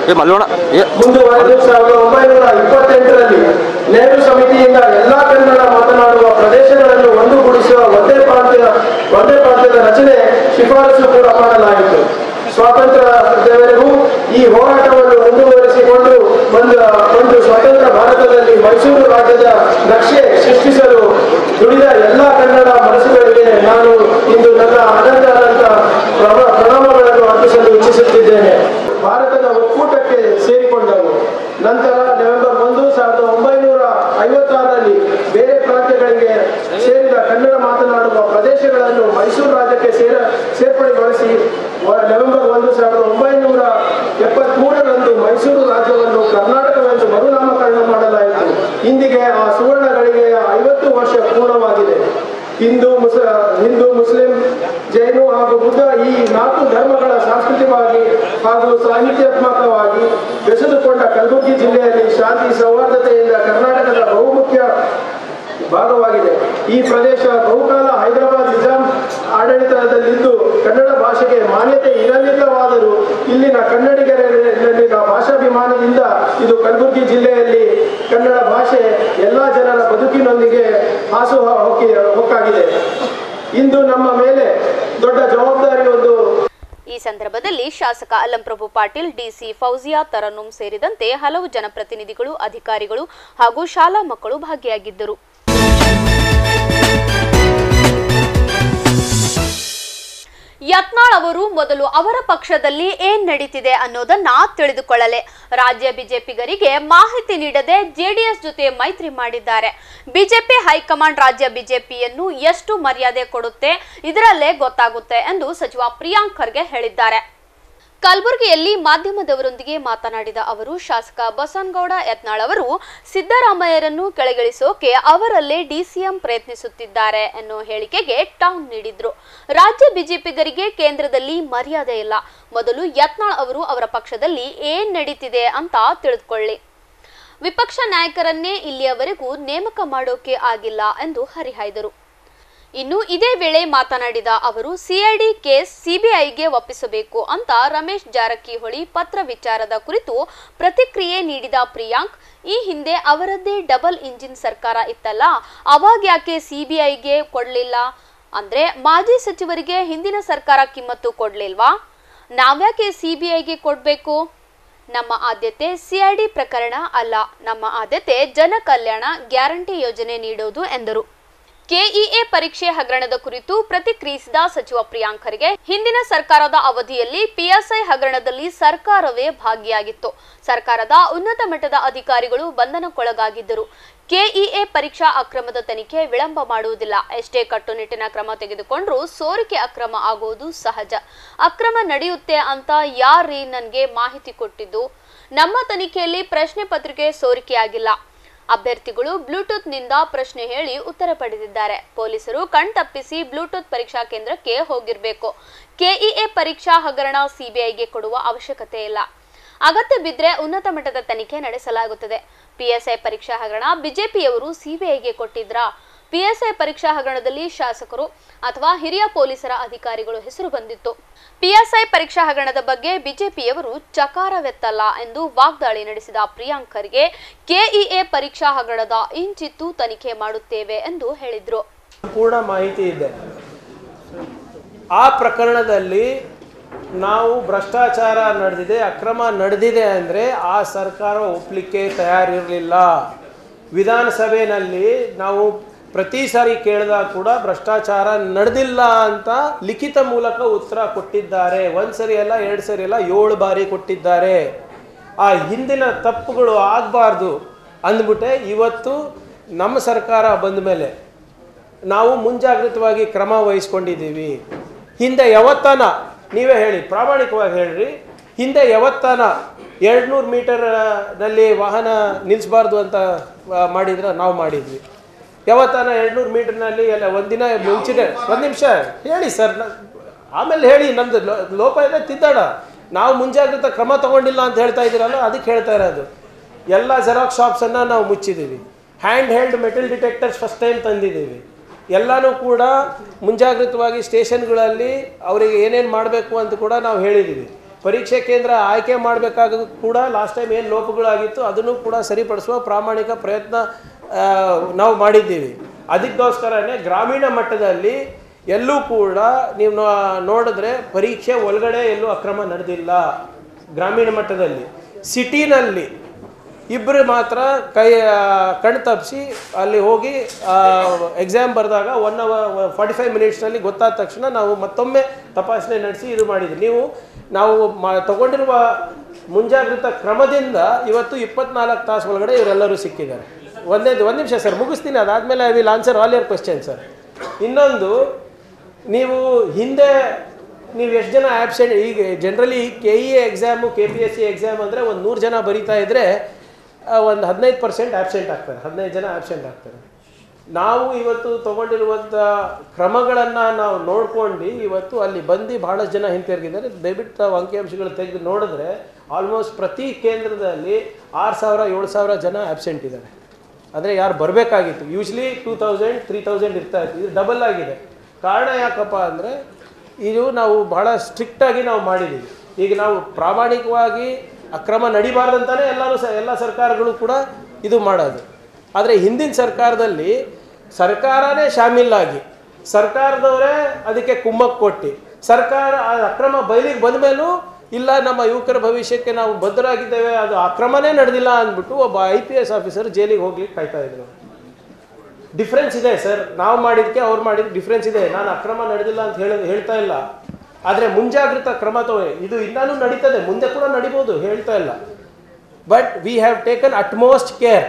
ಏ ಮಲ್ಲೋಣ ಏ ಮುಂದುವರೆದು ಸಾವಿರದ ಒಂಬೈನೂರ ಇಪ್ಪತ್ತೆಂಟರಲ್ಲಿ ನೆಹರು ಸಮಿತಿಯಿಂದ ಎಲ್ಲಾ ಕನ್ನಡ ಮಾತನಾಡುವ ಪ್ರದೇಶಗಳನ್ನು ಒಂದುಗೂಡಿಸುವ ಒಂದೇ ಪ್ರಾಂತ್ಯ ಒಂದೇ ಪ್ರಾಂತ್ಯದ ರಚನೆ ಶಿಫಾರಸು ಕೂಡ ಮಾಡಲಾಯಿತು ಸ್ವಾತಂತ್ರ್ಯದವರೆಗೂ ಈ ಹೋರಾಟವನ್ನು ಮುಂದುವರಿಸಿಕೊಂಡು ಒಂದು ಒಂದು ಸ್ವತಂತ್ರ ಭಾರತದಲ್ಲಿ ಮೈಸೂರು ರಾಜ್ಯದ ನಕ್ಷೆ ಸೃಷ್ಟಿಸಲು ದುಡಿದ ಎಲ್ಲಾ ಕನ್ನಡ ಮನಸ್ಸುಗಳಿಗೆ ನಾನು ಇಂದು ನನ್ನ ಅನಂತರಂತ ಪ್ರಮ- ಪ್ರಣಾಮಗಳನ್ನು ಅರ್ಪಿಸಲು ಇಚ್ಛಿಸುತ್ತಿದ್ದೇನೆ ಭಾರತದ ಒಕ್ಕೂಟಕ್ಕೆ ಸೇರಿಕೊಂಡವು ನಂತರ ನವೆಂಬರ್ ಒಂದು ಸಾವಿರದ ಒಂಬೈನೂರ ಐವತ್ತಾರರಲ್ಲಿ ಬೇರೆ ಪ್ರಾಂತ್ಯಗಳಿಗೆ ಸೇರಿದ ಕನ್ನಡ ಮಾತನಾಡುವ ಪ್ರದೇಶಗಳನ್ನು ಮೈಸೂರು ರಾಜ್ಯಕ್ಕೆ ಸೇರ ಸೇರ್ಪಡೆಗೊಳಿಸಿ ವ- ನವೆಂಬರ್ ಒಂದು ಸಾವಿರದ ಒಂಬೈನೂರ ಎಪ್ಪತ್ಮೂರರಂದು ಮೈಸೂರು ರಾಜ್ಯವನ್ನು ಕರ್ನಾಟಕವೆಂದು ಮರುನಾಮಕರಣ ಮಾಡಲಾಯಿತು ಇಂದಿಗೆ ಆ ಸುವರ್ಣ ಗಳಿಗೆಯ ಐವತ್ತು ವರ್ಷ ಪೂರ್ಣವಾಗಿದೆ ಹಿಂದೂ ಮುಸ ಹಿಂದೂ ಮುಸ್ಲಿಂ ಜೈನು ಹಾಗೂ ಬುದ್ಧ ಈ ನಾಲ್ಕು ಧರ್ಮಗಳ ಸಾಂಸ್ಕೃತಿಕವಾಗಿ ಹಾಗೂ ಸಾಹಿತ್ಯಾತ್ಮಕವಾಗಿ ಬೆಸೆದುಕೊಂಡ ಕಲಬುರಗಿ ಜಿಲ್ಲೆಯಲ್ಲಿ ಶಾಂತಿ ಸೌಹಾರ್ದತೆಯಿಂದ ಕರ್ನಾಟಕದ ಬಹುಮುಖ್ಯ ಭಾಗವಾಗಿದೆ ಈ ಪ್ರದೇಶ ಬಹುಕಾಲ ಹೈದರಾಬಾದ್ ನಿಜಾಂ ಆಡಳಿತದಲ್ಲಿದ್ದು ಕನ್ನಡ ಭಾಷೆಗೆ ಮಾನ್ಯತೆ ಇರಲಿಲ್ಲವಾದರೂ ಇಲ್ಲಿನ ಕನ್ನಡಿಗರಲ್ಲಿನ ಭಾಷಾಭಿಮಾನದಿಂದ ಇದು ಕಲಬುರಗಿ ಜಿಲ್ಲೆಯಲ್ಲಿ ಕನ್ನಡ ಭಾಷೆ ಎಲ್ಲ ಜನರ ಬದುಕಿನೊಂದಿಗೆ ಹಾಸು ಹೊಕ್ಕಿ ಹೊಕ್ಕಾಗಿದೆ ಇಂದು ನಮ್ಮ ಮೇಲೆ ದೊಡ್ಡ ಜವಾಬ್ದಾರಿ ಒಂದು ಈ ಸಂದರ್ಭದಲ್ಲಿ ಶಾಸಕ ಅಲ್ಲಂಪ್ರಭು ಪಾಟೀಲ್ ಡಿಸಿ ಫೌಜಿಯಾ ತರನ್ನುಂ ಸೇರಿದಂತೆ ಹಲವು ಜನಪ್ರತಿನಿಧಿಗಳು ಅಧಿಕಾರಿಗಳು ಹಾಗೂ ಶಾಲಾ ಮಕ್ಕಳು ಭಾಗಿಯಾಗಿದ್ದರು ಯತ್ನಾಳ್ ಅವರು ಮೊದಲು ಅವರ ಪಕ್ಷದಲ್ಲಿ ಏನ್ ನಡೀತಿದೆ ಅನ್ನೋದನ್ನ ತಿಳಿದುಕೊಳ್ಳಲೆ ರಾಜ್ಯ ಬಿಜೆಪಿಗರಿಗೆ ಮಾಹಿತಿ ನೀಡದೆ ಜೆಡಿಎಸ್ ಜೊತೆ ಮೈತ್ರಿ ಮಾಡಿದ್ದಾರೆ ಬಿಜೆಪಿ ಹೈಕಮಾಂಡ್ ರಾಜ್ಯ ಬಿಜೆಪಿಯನ್ನು ಎಷ್ಟು ಮರ್ಯಾದೆ ಕೊಡುತ್ತೆ ಇದರಲ್ಲೇ ಗೊತ್ತಾಗುತ್ತೆ ಎಂದು ಸಚಿವ ಪ್ರಿಯಾಂಕ್ ಖರ್ಗೆ ಹೇಳಿದ್ದಾರೆ ಕಲಬುರಗಿಯಲ್ಲಿ ಮಾಧ್ಯಮದವರೊಂದಿಗೆ ಮಾತನಾಡಿದ ಅವರು ಶಾಸಕ ಬಸನಗೌಡ ಯತ್ನಾಳ್ ಅವರು ಸಿದ್ದರಾಮಯ್ಯರನ್ನು ಕೆಳಗಿಳಿಸೋಕೆ ಅವರಲ್ಲೇ ಡಿಸಿಎಂ ಪ್ರಯತ್ನಿಸುತ್ತಿದ್ದಾರೆ ಎನ್ನುವ ಹೇಳಿಕೆಗೆ ಟಾಂಗ್ ನೀಡಿದ್ರು ರಾಜ್ಯ ಬಿಜೆಪಿಗರಿಗೆ ಕೇಂದ್ರದಲ್ಲಿ ಮರ್ಯಾದೆ ಇಲ್ಲ ಮೊದಲು ಯತ್ನಾಳ್ ಅವರು ಅವರ ಪಕ್ಷದಲ್ಲಿ ಏನ್ ನಡೀತಿದೆ ಅಂತ ತಿಳಿದುಕೊಳ್ಳಿ ವಿಪಕ್ಷ ನಾಯಕರನ್ನೇ ಇಲ್ಲಿಯವರೆಗೂ ನೇಮಕ ಮಾಡೋಕೆ ಆಗಿಲ್ಲ ಎಂದು ಹರಿಹಾಯ್ದರು ಇನ್ನು ಇದೇ ವೇಳೆ ಮಾತನಾಡಿದ ಅವರು ಸಿಐಡಿ ಕೇಸ್ ಸಿಬಿಐಗೆ ಒಪ್ಪಿಸಬೇಕು ಅಂತ ರಮೇಶ್ ಜಾರಕಿಹೊಳಿ ಪತ್ರ ವಿಚಾರದ ಕುರಿತು ಪ್ರತಿಕ್ರಿಯೆ ನೀಡಿದ ಪ್ರಿಯಾಂಕ್ ಈ ಹಿಂದೆ ಅವರದ್ದೇ ಡಬಲ್ ಇಂಜಿನ್ ಸರ್ಕಾರ ಇತ್ತಲ್ಲ ಅವಾಗ್ಯಾಕೆ ಸಿಬಿಐಗೆ ಕೊಡ್ಲಿಲ್ಲ ಅಂದ್ರೆ ಮಾಜಿ ಸಚಿವರಿಗೆ ಹಿಂದಿನ ಸರ್ಕಾರ ಕಿಮ್ಮತ್ತು ಕೊಡ್ಲಿಲ್ವಾ ನಾವ್ಯಾಕೆ ಸಿಬಿಐಗೆ ಕೊಡ್ಬೇಕು ನಮ್ಮ ಆದ್ಯತೆ ಸಿಐಡಿ ಪ್ರಕರಣ ಅಲ್ಲ ನಮ್ಮ ಆದ್ಯತೆ ಜನ ಕಲ್ಯಾಣ ಗ್ಯಾರಂಟಿ ಯೋಜನೆ ನೀಡೋದು ಎಂದರು ಕೆಇಎ ಪರೀಕ್ಷೆ ಹಗರಣದ ಕುರಿತು ಪ್ರತಿಕ್ರಿಯಿಸಿದ ಸಚಿವ ಪ್ರಿಯಾಂಕ್ ಖರ್ಗೆ ಹಿಂದಿನ ಸರ್ಕಾರದ ಅವಧಿಯಲ್ಲಿ ಪಿಎಸ್ಐ ಹಗರಣದಲ್ಲಿ ಸರ್ಕಾರವೇ ಭಾಗಿಯಾಗಿತ್ತು ಸರ್ಕಾರದ ಉನ್ನತ ಮಟ್ಟದ ಅಧಿಕಾರಿಗಳು ಬಂಧನಕ್ಕೊಳಗಾಗಿದ್ದರು ಕೆಇಎ ಪರೀಕ್ಷಾ ಅಕ್ರಮದ ತನಿಖೆ ವಿಳಂಬ ಮಾಡುವುದಿಲ್ಲ ಎಷ್ಟೇ ಕಟ್ಟುನಿಟ್ಟಿನ ಕ್ರಮ ತೆಗೆದುಕೊಂಡ್ರೂ ಸೋರಿಕೆ ಅಕ್ರಮ ಆಗುವುದು ಸಹಜ ಅಕ್ರಮ ನಡೆಯುತ್ತೆ ಅಂತ ಯಾರೀ ನನ್ಗೆ ಮಾಹಿತಿ ಕೊಟ್ಟಿದ್ದು ನಮ್ಮ ತನಿಖೆಯಲ್ಲಿ ಪ್ರಶ್ನೆ ಪತ್ರಿಕೆ ಸೋರಿಕೆಯಾಗಿಲ್ಲ ಅಭ್ಯರ್ಥಿಗಳು ಬ್ಲೂಟೂತ್ ನಿಂದ ಪ್ರಶ್ನೆ ಹೇಳಿ ಉತ್ತರ ಪಡೆದಿದ್ದಾರೆ ಪೊಲೀಸರು ಕಣ್ತಪ್ಪಿಸಿ ಬ್ಲೂಟೂತ್ ಪರೀಕ್ಷಾ ಕೇಂದ್ರಕ್ಕೆ ಹೋಗಿರಬೇಕು ಕೆಇಎ ಪರೀಕ್ಷಾ ಹಗರಣ ಸಿಬಿಐಗೆ ಕೊಡುವ ಅವಶ್ಯಕತೆ ಇಲ್ಲ ಅಗತ್ಯ ಬಿದ್ರೆ ಉನ್ನತ ಮಟ್ಟದ ತನಿಖೆ ನಡೆಸಲಾಗುತ್ತದೆ ಪಿಎಸ್ಐ ಪರೀಕ್ಷಾ ಹಗರಣ ಬಿಜೆಪಿಯವರು ಸಿಬಿಐಗೆ ಕೊಟ್ಟಿದ್ರಾ ಪಿಎಸ್ಐ ಪರೀಕ್ಷಾ ಹಗರಣದಲ್ಲಿ ಶಾಸಕರು ಅಥವಾ ಹಿರಿಯ ಪೊಲೀಸರ ಅಧಿಕಾರಿಗಳು ಹೆಸರು ಬಂದಿತ್ತು ಪಿಎಸ್ಐ ಪರೀಕ್ಷಾ ಹಗರಣದ ಬಗ್ಗೆ ಬಿಜೆಪಿಯವರು ಚಕಾರವೆತ್ತಲ್ಲ ಎಂದು ವಾಗ್ದಾಳಿ ನಡೆಸಿದ ಪ್ರಿಯಾಂಕ್ ಖರ್ಗೆ ಕೆಇಎ ಪರೀಕ್ಷಾ ಹಗರಣದ ಇಂಚಿತ್ತು ತನಿಖೆ ಮಾಡುತ್ತೇವೆ ಎಂದು ಹೇಳಿದ್ರು ಪೂರ್ಣ ಮಾಹಿತಿ ಇದೆ ಆ ಪ್ರಕರಣದಲ್ಲಿ ನಾವು ಭ್ರಷ್ಟಾಚಾರ ನಡೆದಿದೆ ಅಕ್ರಮ ನಡೆದಿದೆ ಅಂದರೆ ಆ ಸರ್ಕಾರ ಒಪ್ಪಲಿಕ್ಕೆ ತಯಾರಿರಲಿಲ್ಲ ವಿಧಾನಸಭೆಯಲ್ಲಿ ನಾವು ಪ್ರತಿ ಸಾರಿ ಕೇಳಿದಾಗ ಕೂಡ ಭ್ರಷ್ಟಾಚಾರ ನಡೆದಿಲ್ಲ ಅಂತ ಲಿಖಿತ ಮೂಲಕ ಉತ್ತರ ಕೊಟ್ಟಿದ್ದಾರೆ ಒಂದು ಸರಿ ಅಲ್ಲ ಎರಡು ಸರಿ ಅಲ್ಲ ಏಳು ಬಾರಿ ಕೊಟ್ಟಿದ್ದಾರೆ ಆ ಹಿಂದಿನ ತಪ್ಪುಗಳು ಆಗಬಾರ್ದು ಅಂದ್ಬಿಟ್ಟೆ ಇವತ್ತು ನಮ್ಮ ಸರ್ಕಾರ ಬಂದ ಮೇಲೆ ನಾವು ಮುಂಜಾಗ್ರತವಾಗಿ ಕ್ರಮ ವಹಿಸ್ಕೊಂಡಿದ್ದೀವಿ ಹಿಂದೆ ಯಾವತ್ತಾನ ನೀವೇ ಹೇಳಿ ಪ್ರಾಮಾಣಿಕವಾಗಿ ಹೇಳ್ರಿ ಹಿಂದೆ ಯಾವತ್ತಾನ ಎರಡುನೂರು ಮೀಟರ್ನಲ್ಲಿ ವಾಹನ ನಿಲ್ಲಿಸಬಾರ್ದು ಅಂತ ಆ, ಮಾಡಿದ್ರೆ ನಾವು ಮಾಡಿದ್ವಿ ಯಾವತ್ತಾನ ಎರಡುನೂರು ಮೀಟರ್ನಲ್ಲಿ ಎಲ್ಲ ಒಂದಿನ ಮುಂಚಿನ ಒಂದು ನಿಮಿಷ ಹೇಳಿ ಸರ್ ನ- ಆಮೇಲೆ ಹೇಳಿ ನಮ್ದು ಲೋ- ಲೋಪ ಇದೆ ತಿದ್ದಾಡ ನಾವು ಮುಂಜಾಗ್ರತಾ ಕ್ರಮ ತಗೊಂಡಿಲ್ಲ ಅಂತ ಹೇಳ್ತಾ ಇದ್ದೀರಲ್ಲ ಅದಕ್ಕೆ ಹೇಳ್ತಾ ಇರೋದು ಎಲ್ಲ ಜೆರಾಕ್ಸ್ ಶಾಪ್ಸನ್ನು ನಾವು ಮುಚ್ಚಿದ್ದೀವಿ handheld metal detectors first time ತಂದಿದ್ದೀವಿ ಎಲ್ಲನೂ ಕೂಡ ಮುಂಜಾಗ್ರತವಾಗಿ ಸ್ಟೇಷನ್ಗಳಲ್ಲಿ ಅವರಿಗೆ ಏನೇನು ಮಾಡಬೇಕು ಅಂತ ಕೂಡ ನಾವು ಹೇಳಿದ್ದೀವಿ ಪರೀಕ್ಷೆ ಕೇಂದ್ರ ಆಯ್ಕೆ ಮಾಡಬೇಕಾಗ ಕೂಡ ಲಾಸ್ಟ್ ಟೈಮ್ ಏನು ಲೋಪಗಳಾಗಿತ್ತು ಅದನ್ನು ಕೂಡ ಸರಿಪಡಿಸುವ ಪ್ರಾಮಾಣಿಕ ಪ್ರಯತ್ನ ಆ, ನಾವು ಮಾಡಿದ್ದೀವಿ ಅದಕ್ಕೋಸ್ಕರನೇ ಗ್ರಾಮೀಣ ಮಟ್ಟದಲ್ಲಿ ಎಲ್ಲೂ ಕೂಡ ನೀವು ನೋ- ನೋಡಿದ್ರೆ ಪರೀಕ್ಷೆ ಒಳಗಡೆ ಎಲ್ಲೂ ಅಕ್ರಮ ನಡೆದಿಲ್ಲ ಗ್ರಾಮೀಣ ಮಟ್ಟದಲ್ಲಿ ಸಿಟಿನಲ್ಲಿ ಇಬ್ಬರು ಮಾತ್ರ ಕೈ ಕಣ್ ತಪ್ಪಿಸಿ ಅಲ್ಲಿ ಹೋಗಿ ಎಕ್ಸಾಮ್ ಬರೆದಾಗ ಒನ್ ಅವರ್ ಫಾರ್ಟಿ ಫೈವ್ ಮಿನಿಟ್ಸ್ನಲ್ಲಿ ಗೊತ್ತಾದ ತಕ್ಷಣ ನಾವು ಮತ್ತೊಮ್ಮೆ ತಪಾಸಣೆ ನಡೆಸಿ ಇದು ಮಾಡಿದ್ವಿ ನೀವು ನಾವು ಮಾ ತಗೊಂಡಿರುವ ಮುಂಜಾಗ್ರತಾ ಕ್ರಮದಿಂದ ಇವತ್ತು ಇಪ್ಪತ್ನಾಲ್ಕು ತಾಸು ಒಳಗಡೆ ಇವರೆಲ್ಲರೂ ಸಿಕ್ಕಿದ್ದಾರೆ ಒಂದೇ ಒಂದು ನಿಮಿಷ ಸರ್ ಮುಗಿಸ್ತೀನಿ ಅದಾದಮೇಲೆ I will answer all your question sir ಇನ್ನೊಂದು ನೀವು ಹಿಂದೆ ನೀವು ಎಷ್ಟು ಜನ ಆ್ಯಬ್ಸೆಂಟ್ ಈಗ generally K E exam K P S C exam ಅಂದರೆ ಒಂದು ನೂರು ಜನ ಬರೀತಾ ಇದ್ದರೆ ಒಂದು ಹದಿನೈದು ಪರ್ಸೆಂಟ್ ಆಬ್ಸೆಂಟ್ ಆಗ್ತಾರೆ ಹದಿನೈದು ಜನ ಆಬ್ಸೆಂಟ್ ಆಗ್ತಾರೆ ನಾವು ಇವತ್ತು ತಗೊಂಡಿರುವಂಥ ಕ್ರಮಗಳನ್ನು ನಾವು ನೋಡ್ಕೊಂಡು ಇವತ್ತು ಅಲ್ಲಿ ಬಂದು ಭಾಳಷ್ಟು ಜನ ಹಿಂತಿರುಗಿದ್ದಾರೆ ದಯವಿಟ್ಟು ತಾವು ಅಂಕಿಅಂಶಗಳು ತೆಗೆದು ನೋಡಿದ್ರೆ ಆಲ್ಮೋಸ್ಟ್ ಪ್ರತಿ ಕೇಂದ್ರದಲ್ಲಿ ಆರು ಸಾವಿರ ಏಳು ಸಾವಿರ ಜನ ಆಬ್ಸೆಂಟ್ ಇದ್ದಾರೆ ಅಂದರೆ ಯಾರು ಬರಬೇಕಾಗಿತ್ತು usually two thousand three thousand ಇರ್ತಾ ಇತ್ತು ಇದು ಡಬಲ್ ಆಗಿದೆ ಕಾರಣ ಯಾಕಪ್ಪ ಅಂದರೆ ಇದು ನಾವು ಬಹಳ ಸ್ಟ್ರಿಕ್ಟಾಗಿ ನಾವು ಮಾಡಿದ್ದೀವಿ ಈಗ ನಾವು ಪ್ರಾಮಾಣಿಕವಾಗಿ ಅಕ್ರಮ ನಡಿಬಾರ್ದಂತಾನೆ ಎಲ್ಲರೂ ಸ ಎಲ್ಲ ಸರ್ಕಾರಗಳು ಕೂಡ ಇದು ಮಾಡೋದು ಆದರೆ ಹಿಂದಿನ ಸರ್ಕಾರದಲ್ಲಿ ಸರ್ಕಾರನೇ ಶಾಮೀಲಾಗಿ ಸರ್ಕಾರದವರೇ ಅದಕ್ಕೆ ಕುಮ್ಮಕ್ಕೆ ಕೊಟ್ಟು ಸರ್ಕಾರ ಆ ಅಕ್ರಮ ಬಯಲಿಗೆ ಬಂದ ಮೇಲೂ ಇಲ್ಲ ನಮ್ಮ ಯುವಕರ ಭವಿಷ್ಯಕ್ಕೆ ನಾವು ಬದ್ಧರಾಗಿದ್ದೇವೆ ಅದು ಅಕ್ರಮನೇ ನಡೆದಿಲ್ಲ ಅಂದ್ಬಿಟ್ಟು ಒಬ್ಬ ಐ ಪಿ ಎಸ್ ಆಫೀಸರ್ ಜೈಲಿಗೆ ಹೋಗ್ಲಿಕ್ಕೆ ಕಾಯ್ತಾ ಇದ್ರು ಡಿಫ್ರೆನ್ಸ್ ಇದೆ ಸರ್ ನಾವು ಮಾಡಿದ್ದಕ್ಕೆ ಅವ್ರು ಮಾಡಿದ ಡಿಫ್ರೆನ್ಸ್ ಇದೆ ನಾನು ಅಕ್ರಮ ನಡೆದಿಲ್ಲ ಅಂತ ಹೇಳ ಹೇಳ್ತಾ ಇಲ್ಲ ಆದರೆ ಮುಂಜಾಗ್ರತಾ ಕ್ರಮ ತಗೋ ಇದು ಇನ್ನೂ ನಡೀತದೆ ಮುಂದೆ ಕೂಡ ನಡಿಬೋದು ಹೇಳ್ತಾ ಇಲ್ಲ but we have taken utmost care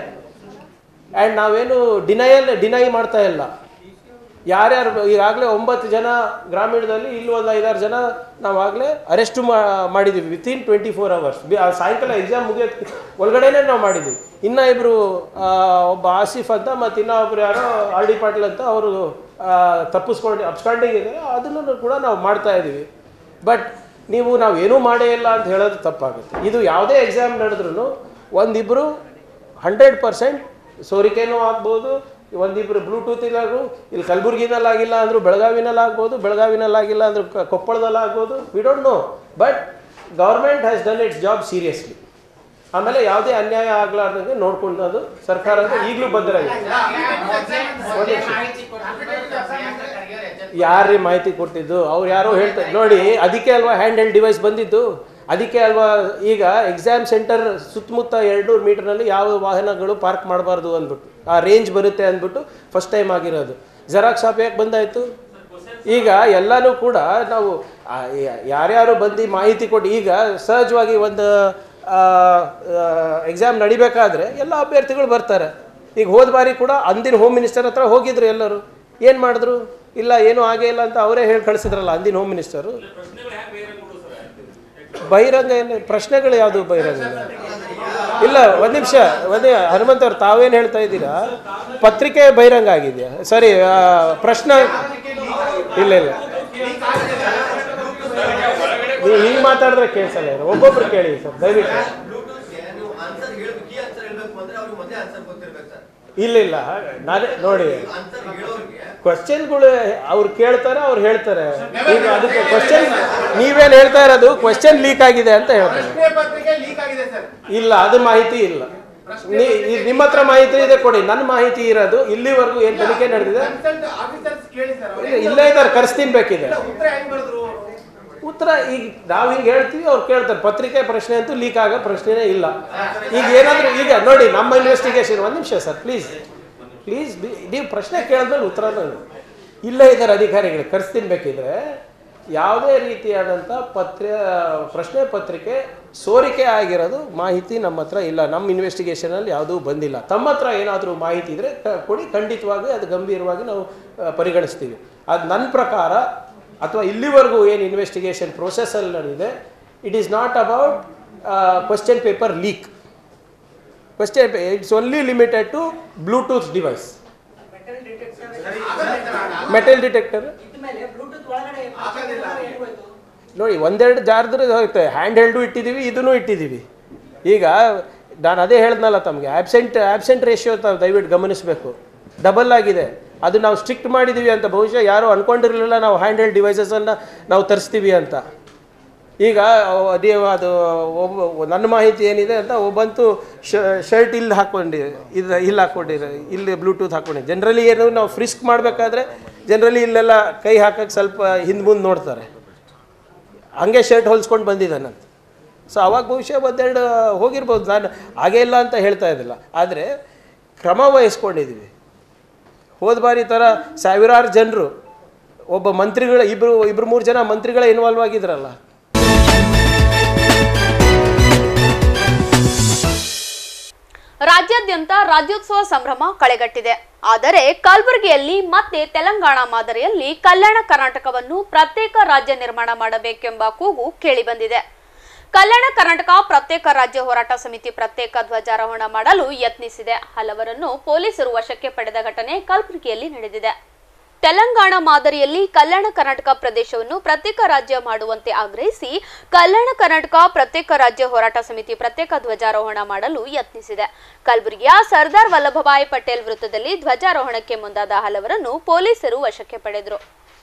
and ನಾವೇನು ಡಿನಯಲ್ ಡಿನೈ ಮಾಡ್ತಾ ಇಲ್ಲ ಯಾರ್ಯಾರು ಈಗಾಗಲೇ ಒಂಬತ್ತು ಜನ ಗ್ರಾಮೀಣದಲ್ಲಿ ಇಲ್ಲಿ ಒಂದು ಐದಾರು ಜನ ನಾವಾಗಲೇ ಅರೆಸ್ಟು ಮಾಡಿದ್ದೀವಿ ವಿತಿನ್ ಟ್ವೆಂಟಿ ಫೋರ್ ಅವರ್ಸ್ ಸಾಯಂಕಾಲ ಎಕ್ಸಾಮ್ ಮುಗಿಯೋದ್ ಒಳಗಡೆನೇ ನಾವು ಮಾಡಿದ್ದೀವಿ ಇನ್ನು ಇಬ್ಬರು ಒಬ್ಬ ಆಸಿಫ್ ಅಂತ ಮತ್ತು ಇನ್ನೊಬ್ರು ಯಾರೋ ಆರ್ ಡಿ ಪಾಟೀಲ್ ಅಂತ ಅವರು ತಪ್ಪಿಸ್ಕೊಂಡು ಅಬ್ಸ್ಕಾಂಡಿಂಗ್ ಇದೆ ಅದನ್ನು ಕೂಡ ನಾವು ಮಾಡ್ತಾ ಇದ್ದೀವಿ ಬಟ್ ನೀವು ನಾವು ಏನೂ ಮಾಡೇ ಇಲ್ಲ ಅಂತ ಹೇಳೋದು ತಪ್ಪಾಗುತ್ತೆ ಇದು ಯಾವುದೇ ಎಕ್ಸಾಮ್ ನಡೆದ್ರೂ ಒಂದಿಬ್ಬರು ಹಂಡ್ರೆಡ್ ಪರ್ಸೆಂಟ್ ಸೋರಿಕೆನೂ ಆಗ್ಬೋದು ಒಂದಿಬ್ಬರು ಬ್ಲೂಟೂತ್ ಇಲ್ಲಾದ್ರು ಇಲ್ಲಿ ಕಲಬುರ್ಗಿನಲ್ಲಿ ಆಗಿಲ್ಲ ಅಂದರೂ ಬೆಳಗಾವಿನಲ್ಲಿ ಆಗ್ಬೋದು ಬೆಳಗಾವಿನಲ್ಲಿ ಆಗಿಲ್ಲ ಅಂದರೂ ಕೊಪ್ಪಳದಲ್ಲಿ ಆಗ್ಬೋದು we don't know but government has done its job seriously ಆಮೇಲೆ ಯಾವುದೇ ಅನ್ಯಾಯ ಆಗ್ಲಾರ್ದಂಗೆ ನೋಡ್ಕೊಂಡು ಅದು ಸರ್ಕಾರ ಈಗಲೂ ಬದ್ಧರಾಗಿದೆ ಒಂದ್ ನಿಮಿಷ. ಯಾರ್ರೀ ಮಾಹಿತಿ ಕೊಟ್ಟಿದ್ದು ಅವ್ರು ಯಾರೋ ಹೇಳ್ತಾರೆ ನೋಡಿ ಅದಕ್ಕೆ ಅಲ್ವಾ ಹ್ಯಾಂಡ್ ಹೆಲ್ಡ್ ಡಿವೈಸ್ ಬಂದಿದ್ದು ಅದಕ್ಕೆ ಅಲ್ವಾ ಈಗ ಎಕ್ಸಾಮ್ ಸೆಂಟರ್ ಸುತ್ತಮುತ್ತ ಎರಡು ಮೀಟರ್ನಲ್ಲಿ ಯಾವ ವಾಹನಗಳು ಪಾರ್ಕ್ ಮಾಡಬಾರ್ದು ಅಂದ್ಬಿಟ್ಟು ಆ ರೇಂಜ್ ಬರುತ್ತೆ ಅಂದ್ಬಿಟ್ಟು ಫಸ್ಟ್ ಟೈಮ್ ಆಗಿರೋದು ಜೆರಾಕ್ಸ್ ಶಾಪ್ ಯಾಕೆ ಬಂದಾಯಿತು ಈಗ ಎಲ್ಲನೂ ಕೂಡ ನಾವು ಆ, ಯ- ಯಾರ್ಯಾರು ಬಂದು ಮಾಹಿತಿ ಕೊಟ್ಟು ಈಗ ಸಹಜವಾಗಿ ಒಂದು ಎಕ್ಸಾಮ್ ನಡಿಬೇಕಾದ್ರೆ ಎಲ್ಲ ಅಭ್ಯರ್ಥಿಗಳು ಬರ್ತಾರೆ ಈಗ ಹೋದ ಬಾರಿ ಕೂಡ ಅಂದಿನ ಹೋಮ್ ಮಿನಿಸ್ಟರ್ ಹತ್ರ ಹೋಗಿದ್ರು ಎಲ್ಲರೂ ಏನು ಮಾಡಿದ್ರು ಇಲ್ಲ ಏನೂ ಆಗೇ ಇಲ್ಲ ಅಂತ ಅವರೇ ಹೇಳಿ ಕಳಿಸಿದ್ರಲ್ಲ ಅಂದಿನ ಹೋಮ್ ಮಿನಿಸ್ಟರು ಬಹಿರಂಗ ಏನು ಪ್ರಶ್ನೆಗಳು ಯಾವುದು ಬಹಿರಂಗ ಇಲ್ಲ? ಇಲ್ಲ ಒಂದು ನಿಮಿಷ ಒಂದೇ ಹನುಮಂತ ಅವ್ರು ತಾವೇನು ಹೇಳ್ತಾ ಇದ್ದೀರಾ ಪತ್ರಿಕೆ ಬಹಿರಂಗ ಆಗಿದೆಯಾ ಸರಿ ಆ, ಪ್ರಶ್ನೆ ಇಲ್ಲ ಇಲ್ಲ ನೀವು ಹಿಂಗೆ ಮಾತಾಡಿದ್ರೆ ಕೇಳಿಸಲ್ಲ ಇವ್ರು. ಒಬ್ಬೊಬ್ರು ಕೇಳಿ ಸರ್ ದಯವಿಟ್ಟು ನೀವು ಆನ್ಸರ್ ಹೇಳ್ಬೇಕು ಈ ಆನ್ಸರ್ ಹೇಳ್ಬೇಕು ಅಂದ್ರೆ ಅವ್ರಿಗೆ ಮೊದಲೇ ಆನ್ಸರ್ ಗೊತ್ತಿರ್ಬೇಕು ಸರ್ ಇಲ್ಲ ಇಲ್ಲ ನಾನೇ ನೋಡಿ ಆನ್ಸರ್ ಹೇಳೋರಿಗೆ ಕ್ವಶನ್ಗಳು ಅವ್ರು ಕೇಳ್ತಾರೆ ಅವ್ರು ಹೇಳ್ತಾರೆ ಈಗ ಅದಕ್ಕೆ ಕ್ವಶನ್ ನೀವೇನು ಹೇಳ್ತಾ ಇರೋದು ಕ್ವಶನ್ ಲೀಕ್ ಆಗಿದೆ ಅಂತ ಹೇಳ್ತಾರೆ ಪತ್ರಿಕೆ ಲೀಕ್ ಆಗಿದೆ ಸರ್ ಇಲ್ಲ ಅದು ಮಾಹಿತಿ ಇಲ್ಲ ನೀ- ಈ- ನಿಮ್ಮ ಹತ್ರ ಮಾಹಿತಿ ಇದೆ ಕೊಡಿ ನನ್ನ ಮಾಹಿತಿ ಇರೋದು ಇಲ್ಲಿವರೆಗೂ ಏನು ತನಿಖೆ ನಡೆದಿದೆ ಆಫೀಸರ್ಸ್ ಕೇಳಿ ಸರ್ ಇಲ್ಲ, ಇಲ್ಲೇ ಇದ್ದಾರೆ ಕರೆಸ್ತೀನಿ ಬೇಕಿದೆ ಉತ್ತರ ಹೆಂಗ್ ಬರೆದ್ರು ಉತ್ತರ ಈಗ ನಾವು ಹಿಂಗೆ ಹೇಳ್ತೀವಿ ಅವ್ರು ಕೇಳ್ತಾರೆ ಪತ್ರಿಕೆ ಪ್ರಶ್ನೆ ಅಂತೂ ಲೀಕ್ ಆಗೋ ಪ್ರಶ್ನೆನೇ ಇಲ್ಲ ಈಗ ಏನಾದರೂ ಈಗ ನೋಡಿ ನಮ್ಮ ಇನ್ವೆಸ್ಟಿಗೇಷನ್ ಒಂದು ನಿಮಿಷ ಸರ್ ಪ್ಲೀಸ್ ಪ್ಲೀಸ್ ನೀವು ಪ್ರಶ್ನೆ ಕೇಳಿದ್ಮೇಲೆ ಉತ್ತರ ಇಲ್ಲೇ ಇದ್ದಾರೆ ಅಧಿಕಾರಿಗಳು ಕರೆಸ್ತೀನಿ ಬೇಕಿದ್ರೆ ಯಾವುದೇ ರೀತಿಯಾದಂಥ ಪತ್ರ ಪ್ರಶ್ನೆ ಪತ್ರಿಕೆ ಸೋರಿಕೆ ಆಗಿರೋದು ಮಾಹಿತಿ ನಮ್ಮ ಹತ್ರ ಇಲ್ಲ ನಮ್ಮ ಇನ್ವೆಸ್ಟಿಗೇಷನಲ್ಲಿ ಯಾವುದೂ ಬಂದಿಲ್ಲ ತಮ್ಮ ಹತ್ರ ಏನಾದರೂ ಮಾಹಿತಿ ಇದ್ದರೆ ಕೊಡಿ ಖಂಡಿತವಾಗಿ ಅದು ಗಂಭೀರವಾಗಿ ನಾವು ಆ, ಪರಿಗಣಿಸ್ತೀವಿ ಅದು ನನ್ನ ಪ್ರಕಾರ ಅಥವಾ ಇಲ್ಲಿವರೆಗೂ ಏನು ಇನ್ವೆಸ್ಟಿಗೇಷನ್ ಪ್ರೋಸೆಸ್ಸಲ್ಲಿ ನಡೆದಿದೆ it is not about question paper leak question it's only limited to bluetooth device metal detector ನೋಡಿ ಒಂದೆರಡು ಜಾರದ್ರೆ ಹೋಗುತ್ತೆ ಹ್ಯಾಂಡ್ ಹೆಲ್ಡು ಇಟ್ಟಿದ್ದೀವಿ ಇದನ್ನು ಇಟ್ಟಿದ್ದೀವಿ ಈಗ ನಾನು ಅದೇ ಹೇಳ್ದನಲ್ಲ ತಮಗೆ ಆಬ್ಸೆಂಟ್ ಆಬ್ಸೆಂಟ್ ರೇಷಿಯೋ ತಾವು ದಯವಿಟ್ಟು ಗಮನಿಸಬೇಕು ಡಬಲ್ ಆಗಿದೆ ಅದು ನಾವು ಸ್ಟ್ರಿಕ್ಟ್ ಮಾಡಿದ್ದೀವಿ ಅಂತ ಬಹುಶಃ ಯಾರು ಅನ್ಕೊಂಡಿರಲಿಲ್ಲ ನಾವು ಹ್ಯಾಂಡ್ ಹೆಲ್ಡ್ ಡಿವೈಸಸನ್ನು ನಾವು ತರಿಸ್ತೀವಿ ಅಂತ ಈಗ ನೀವು ಅದು ಒಬ್ಬ ನನ್ನ ಮಾಹಿತಿ ಏನಿದೆ ಅಂತ ಒಬ್ಬಂತೂ ಶರ್ಟ್ ಇಲ್ಲಿ ಹಾಕ್ಕೊಂಡು ಇದು ಇಲ್ಲಿ ಹಾಕ್ಕೊಂಡಿರೋ ಇಲ್ಲಿ ಬ್ಲೂಟೂತ್ ಹಾಕ್ಕೊಂಡಿದ್ದು ಜನರಲಿ ಏನು ನಾವು ಫ್ರಿಸ್ಕ್ ಮಾಡಬೇಕಾದ್ರೆ ಜನರಲಿ ಇಲ್ಲೆಲ್ಲ ಕೈ ಹಾಕಕ್ಕೆ ಸ್ವಲ್ಪ ಹಿಂದೆ ಮುಂದೆ ನೋಡ್ತಾರೆ ಹಂಗೆ ಶರ್ಟ್ ಹೊಲ್ಸ್ಕೊಂಡು ಬಂದಿದ್ದಾನಂತ ಸೊ ಅವಾಗ ಬಹುಶಃ ಒಂದೆರಡು ಹೋಗಿರ್ಬೋದು ನಾನು ಹಾಗೇ ಇಲ್ಲ ಅಂತ ಹೇಳ್ತಾ ಇದ್ದಿಲ್ಲ ಆದರೆ ಕ್ರಮ ವಹಿಸ್ಕೊಂಡಿದ್ದೀವಿ ಹೋದ ಬಾರಿ ಥರ ಸಾವಿರಾರು ಜನರು ಒಬ್ಬ ಮಂತ್ರಿಗಳ ಇಬ್ಬರು ಇಬ್ಬರು ಮೂರು ಜನ ಮಂತ್ರಿಗಳ ಇನ್ವಾಲ್ವ್ ಆಗಿದ್ರಲ್ಲ ರಾಜ್ಯಾದ್ಯಂತ ರಾಜ್ಯೋತ್ಸವ ಸಂಭ್ರಮ ಕಳೆಗಟ್ಟಿದೆ ಆದರೆ ಕಲಬುರಗಿಯಲ್ಲಿ ಮತ್ತೆ ತೆಲಂಗಾಣ ಮಾದರಿಯಲ್ಲಿ ಕಲ್ಯಾಣ ಕರ್ನಾಟಕವನ್ನು ಪ್ರತ್ಯೇಕ ರಾಜ್ಯ ನಿರ್ಮಾಣ ಮಾಡಬೇಕೆಂಬ ಕೂಗು ಕೇಳಿಬಂದಿದೆ ಕಲ್ಯಾಣ ಕರ್ನಾಟಕ ಪ್ರತ್ಯೇಕ ರಾಜ್ಯ ಹೋರಾಟ ಸಮಿತಿ ಪ್ರತ್ಯೇಕ ಧ್ವಜಾರೋಹಣ ಮಾಡಲು ಯತ್ನಿಸಿದೆ ಹಲವರನ್ನು ಪೊಲೀಸರು ವಶಕ್ಕೆ ಪಡೆದ ಘಟನೆ ಕಲಬುರಗಿಯಲ್ಲಿ ನಡೆದಿದೆ ತೆಲಂಗಾಣ ಮಾದರಿಯಲ್ಲಿ ಕಲ್ಯಾಣ ಕರ್ನಾಟಕ ಪ್ರದೇಶವನ್ನು ಪ್ರತ್ಯೇಕ ರಾಜ್ಯ ಮಾಡುವಂತೆ ಆಗ್ರಹಿಸಿ ಕಲ್ಯಾಣ ಕರ್ನಾಟಕ ಪ್ರತ್ಯೇಕ ರಾಜ್ಯ ಹೋರಾಟ ಸಮಿತಿ ಪ್ರತ್ಯೇಕ ಧ್ವಜಾರೋಹಣ ಮಾಡಲು ಯತ್ನಿಸಿದೆ ಕಲಬುರಗಿಯ ಸರ್ದಾರ್ ವಲ್ಲಭಭಾಯಿ ಪಟೇಲ್ ವೃತ್ತದಲ್ಲಿ ಧ್ವಜಾರೋಹಣಕ್ಕೆ ಮುಂದಾದ ಹಲವರನ್ನು ಪೊಲೀಸರು ವಶಕ್ಕೆ ಪಡೆದರು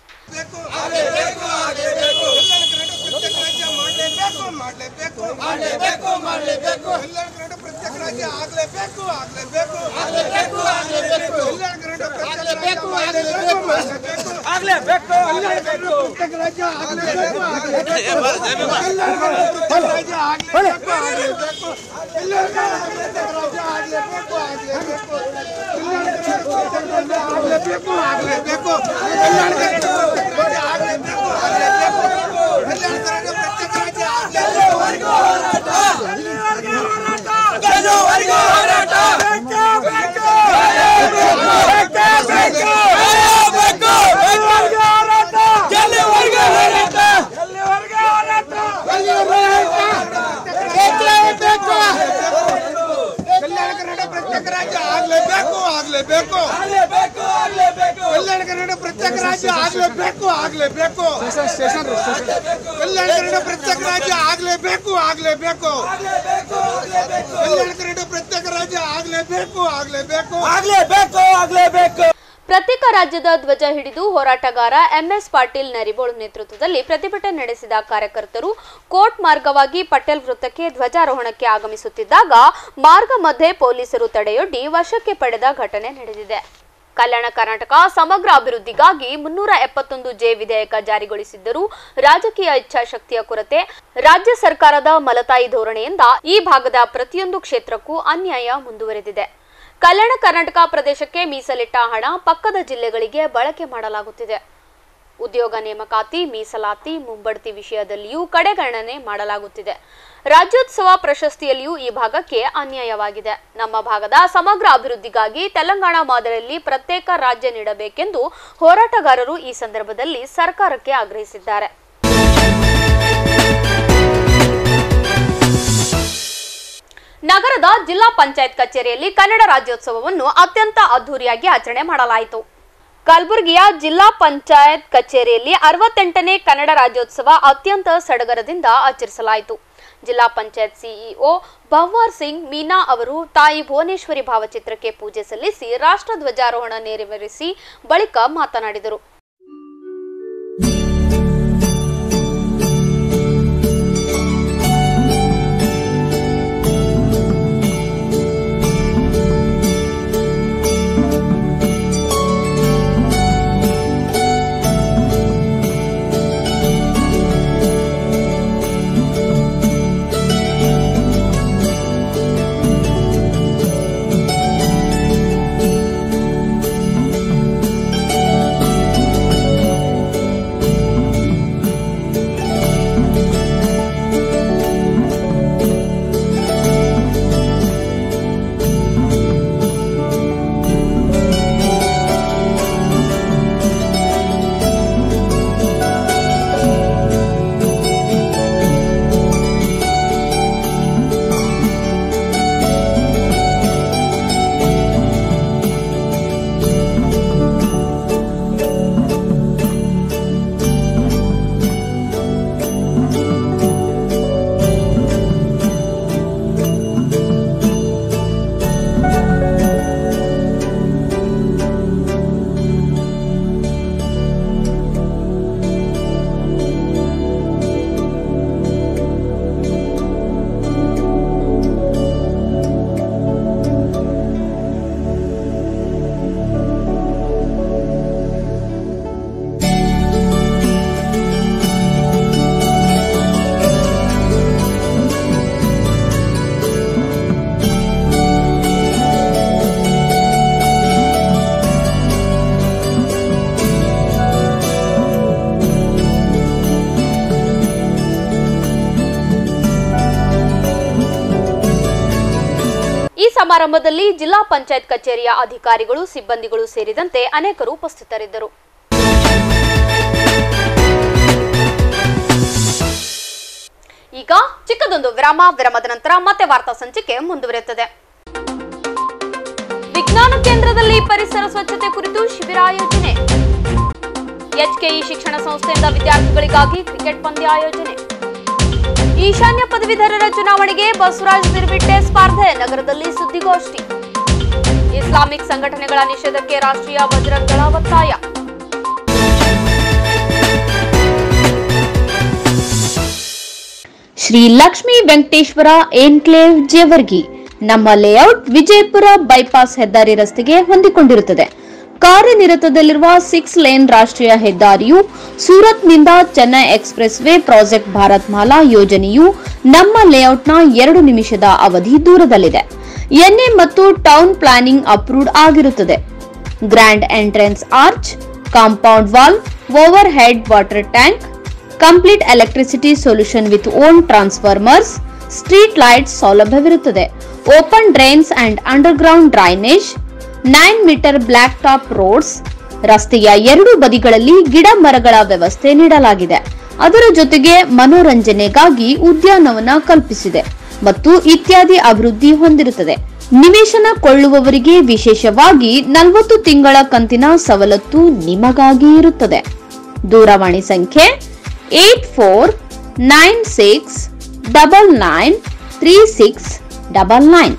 ಕಲ್ಯಾಣ ಕರ್ನಾಟಕ ಪ್ರತ್ಯೇಕ ರಾಜ್ಯ ಆಗ್ಲೇಬೇಕು ಆಗ್ಲೇಬೇಕು ಕಲ್ಯಾಣ ಕರ್ನಾಟಕ ಪ್ರತ್ಯೇಕ ರಾಜ್ಯ ಆಗ್ಲೇಬೇಕು ಆಗ್ಲೇಬೇಕು ಕಲ್ಯಾಣ ಕರ್ನಾಟಕ ಪ್ರತ್ಯೇಕ ರಾಜ್ಯ ಆಗ್ಲೇಬೇಕು ಆಗ್ಲೇಬೇಕು ಕಲ್ಯಾಣ ಕರ್ನಾಟಕ ಪ್ರತ್ಯೇಕ ರಾಜ್ಯ ಆಗ್ಲೇಬೇಕು ಆಗ್ಲೇಬೇಕು ಆಗ್ಲೇಬೇಕು ಆಗ್ಲೇಬೇಕು ಪ್ರತ್ಯೇಕ ರಾಜ್ಯದ ಧ್ವಜ ಹಿಡಿದು ಹೋರಾಟಗಾರ ಎಂಎಸ್ ಪಾಟೀಲ್ ನರಿಬೋಳು ನೇತೃತ್ವದಲ್ಲಿ ಪ್ರತಿಭಟನೆ ನಡೆಸಿದ ಕಾರ್ಯಕರ್ತರು ಕೋರ್ಟ್ ಮಾರ್ಗವಾಗಿ ಪಟೇಲ್ ವೃತ್ತಕ್ಕೆ ಧ್ವಜಾರೋಹಣಕ್ಕೆ ಆಗಮಿಸುತ್ತಿದ್ದಾಗ ಮಾರ್ಗ ಮಧ್ಯೆ ಪೊಲೀಸರು ತಡೆಯೊಡ್ಡಿ ವಶಕ್ಕೆ ಪಡೆದ ಘಟನೆ ನಡೆದಿದೆ ಕಲ್ಯಾಣ ಕರ್ನಾಟಕ ಸಮಗ್ರ ಅಭಿವೃದ್ಧಿಗಾಗಿ ಮುನ್ನೂರ ಎಪ್ಪತ್ತೊಂದು ಜೆ ವಿಧೇಯಕ ಜಾರಿಗೊಳಿಸಿದ್ದರೂ ರಾಜಕೀಯ ಇಚ್ಛಾಶಕ್ತಿಯ ಕೊರತೆ ರಾಜ್ಯ ಸರ್ಕಾರದ ಮಲತಾಯಿ ಧೋರಣೆಯಿಂದ ಈ ಭಾಗದ ಪ್ರತಿಯೊಂದು ಕ್ಷೇತ್ರಕ್ಕೂ ಅನ್ಯಾಯ ಮುಂದುವರೆದಿದೆ ಕಲ್ಯಾಣ ಕರ್ನಾಟಕ ಪ್ರದೇಶಕ್ಕೆ ಮೀಸಲಿಟ್ಟ ಹಣ ಪಕ್ಕದ ಜಿಲ್ಲೆಗಳಿಗೆ ಬಳಕೆ ಮಾಡಲಾಗುತ್ತಿದೆ ಉದ್ಯೋಗ ನೇಮಕಾತಿ ಮೀಸಲಾತಿ ಮುಂಬಡ್ತಿ ವಿಷಯದಲ್ಲಿಯೂ ಕಡೆಗಣನೆ ಮಾಡಲಾಗುತ್ತಿದೆ ರಾಜ್ಯೋತ್ಸವ ಪ್ರಶಸ್ತಿಯಲ್ಲಿಯೂ ಈ ಭಾಗಕ್ಕೆ ಅನ್ಯಾಯವಾಗಿದೆ ನಮ್ಮ ಭಾಗದ ಸಮಗ್ರ ಅಭಿವೃದ್ಧಿಗಾಗಿ ತೆಲಂಗಾಣ ಮಾದರಿಯಲ್ಲಿ ಪ್ರತ್ಯೇಕ ರಾಜ್ಯ ನೀಡಬೇಕೆಂದು ಹೋರಾಟಗಾರರು ಈ ಸಂದರ್ಭದಲ್ಲಿ ಸರ್ಕಾರಕ್ಕೆ ಆಗ್ರಹಿಸಿದ್ದಾರೆ ನಗರದ ಜಿಲ್ಲಾ ಪಂಚಾಯತ್ ಕಚೇರಿಯಲ್ಲಿ ಕನ್ನಡ ರಾಜ್ಯೋತ್ಸವವನ್ನು ಅತ್ಯಂತ ಅದ್ದೂರಿಯಾಗಿ ಆಚರಣೆ ಮಾಡಲಾಯಿತು ಕಲಬುರಗಿಯ ಜಿಲ್ಲಾ ಪಂಚಾಯತ್ ಕಚೇರಿಯಲ್ಲಿ ಅರವತ್ತೆಂಟನೇ ಕನ್ನಡ ರಾಜ್ಯೋತ್ಸವ ಅತ್ಯಂತ ಸಡಗರದಿಂದ ಆಚರಿಸಲಾಯಿತು ಜಿಲ್ಲಾ ಪಂಚಾಯತ್ ಸಿಇಒ ಭವ್ವಾರ್ ಸಿಂಗ್ ಮೀನಾ ಅವರು ತಾಯಿ ಭುವನೇಶ್ವರಿ ಭಾವಚಿತ್ರಕ್ಕೆ ಪೂಜೆ ಸಲ್ಲಿಸಿ ರಾಷ್ಟ್ರ ಧ್ವಜಾರೋಹಣ ನೆರವೇರಿಸಿ ಬಳಿಕ ಮಾತನಾಡಿದರು ಸಮಾರಂಭದಲ್ಲಿ ಜಿಲ್ಲಾ ಪಂಚಾಯತ್ ಕಚೇರಿಯ ಅಧಿಕಾರಿಗಳು ಸಿಬ್ಬಂದಿಗಳು ಸೇರಿದಂತೆ ಅನೇಕರು ಉಪಸ್ಥಿತರಿದ್ದರು ಈಗ ಚಿಕ್ಕದೊಂದು ವಿರಾಮ ವಿರಾಮದ ನಂತರ ಮತ್ತೆ ವಾರ್ತಾ ಸಂಚಿಕೆ ಮುಂದುವರಿಯುತ್ತದೆ ವಿಜ್ಞಾನ ಕೇಂದ್ರದಲ್ಲಿ ಪರಿಸರ ಸ್ವಚ್ಛತೆ ಕುರಿತು ಶಿಬಿರ ಆಯೋಜನೆ ಎಚ್ಕೆಇ ಶಿಕ್ಷಣ ಸಂಸ್ಥೆಯಿಂದ ವಿದ್ಯಾರ್ಥಿಗಳಿಗಾಗಿ ಕ್ರಿಕೆಟ್ ಪಂದ್ಯ ಆಯೋಜನೆ ಈಶಾನ್ಯ ಪದವೀಧರರ ಚುನಾವಣೆಗೆ ಬಸವರಾಜ್ ನಿರ್ವಿಟ್ಟೆ ಸ್ಪರ್ಧೆ ನಗರದಲ್ಲಿ ಸುದ್ದಿಗೋಷ್ಠಿ ಇಸ್ಲಾಮಿಕ್ ಸಂಘಟನೆಗಳ ನಿಷೇಧಕ್ಕೆ ರಾಷ್ಟ್ರೀಯ ಬಜರಂಗಳ ಒತ್ತಾಯ ಶ್ರೀ ಲಕ್ಷ್ಮೀ ವೆಂಕಟೇಶ್ವರ ಏನ್ಕ್ಲೇವ್ ಜೇವರ್ಗಿ ನಮ್ಮ ಲೇಔಟ್ ವಿಜಯಪುರ ಬೈಪಾಸ್ ಹೆದ್ದಾರಿ ರಸ್ತೆಗೆ ಹೊಂದಿಕೊಂಡಿರುತ್ತದೆ ಕಾರ್ಯನಿರತದಲ್ಲಿರುವ ಸಿಕ್ಸ್ ಲೇನ್ ರಾಷ್ಟ್ರೀಯ ಹೆದ್ದಾರಿಯು ಸೂರತ್ನಿಂದ Chennai expressway project Bharat Mala ಯೋಜನೆಯು ನಮ್ಮ ಲೇಔಟ್ನ ಎರಡು ನಿಮಿಷದ ಅವಧಿ ದೂರದಲ್ಲಿದೆ ಎನ್ಎ ಮತ್ತು ಟೌನ್ ಪ್ಲಾನಿಂಗ್ ಅಪ್ರೂವ್ಡ್ ಆಗಿರುತ್ತದೆ grand entrance arch compound wall overhead water tank complete electricity solution with own transformers street lights ಸೌಲಭ್ಯವಿರುತ್ತದೆ open drains and underground drainage nine metre block top roads ರಸ್ತೆಯ ಎರಡೂ ಬದಿಗಳಲ್ಲಿ ಗಿಡ ಮರಗಳ ವ್ಯವಸ್ಥೆ ನೀಡಲಾಗಿದೆ ಅದರ ಜೊತೆಗೆ ಮನೋರಂಜನೆಗಾಗಿ ಉದ್ಯಾನವನ ಕಲ್ಪಿಸಿದೆ ಮತ್ತು ಇತ್ಯಾದಿ ಅಭಿವೃದ್ಧಿ ಹೊಂದಿರುತ್ತದೆ ನಿವೇಶನ ಕೊಳ್ಳುವವರಿಗೆ ವಿಶೇಷವಾಗಿ ನಲವತ್ತು ತಿಂಗಳ ಕಂತಿನ ಸವಲತ್ತು ನಿಮಗಾಗಿ ಇರುತ್ತದೆ ದೂರವಾಣಿ ಸಂಖ್ಯೆ eight four nine six double nine three six double nine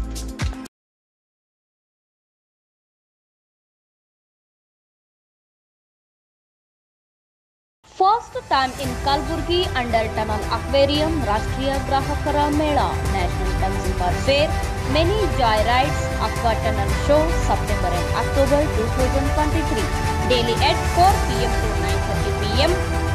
first time in Kalaburagi under tunnel aquarium ರಾಷ್ಟ್ರೀಯ ಗ್ರಾಹಕರ ಮೇಳ national consumer fair many joy rides aqua tunnel show September and October two thousand twenty three daily at four P M to nine thirty P M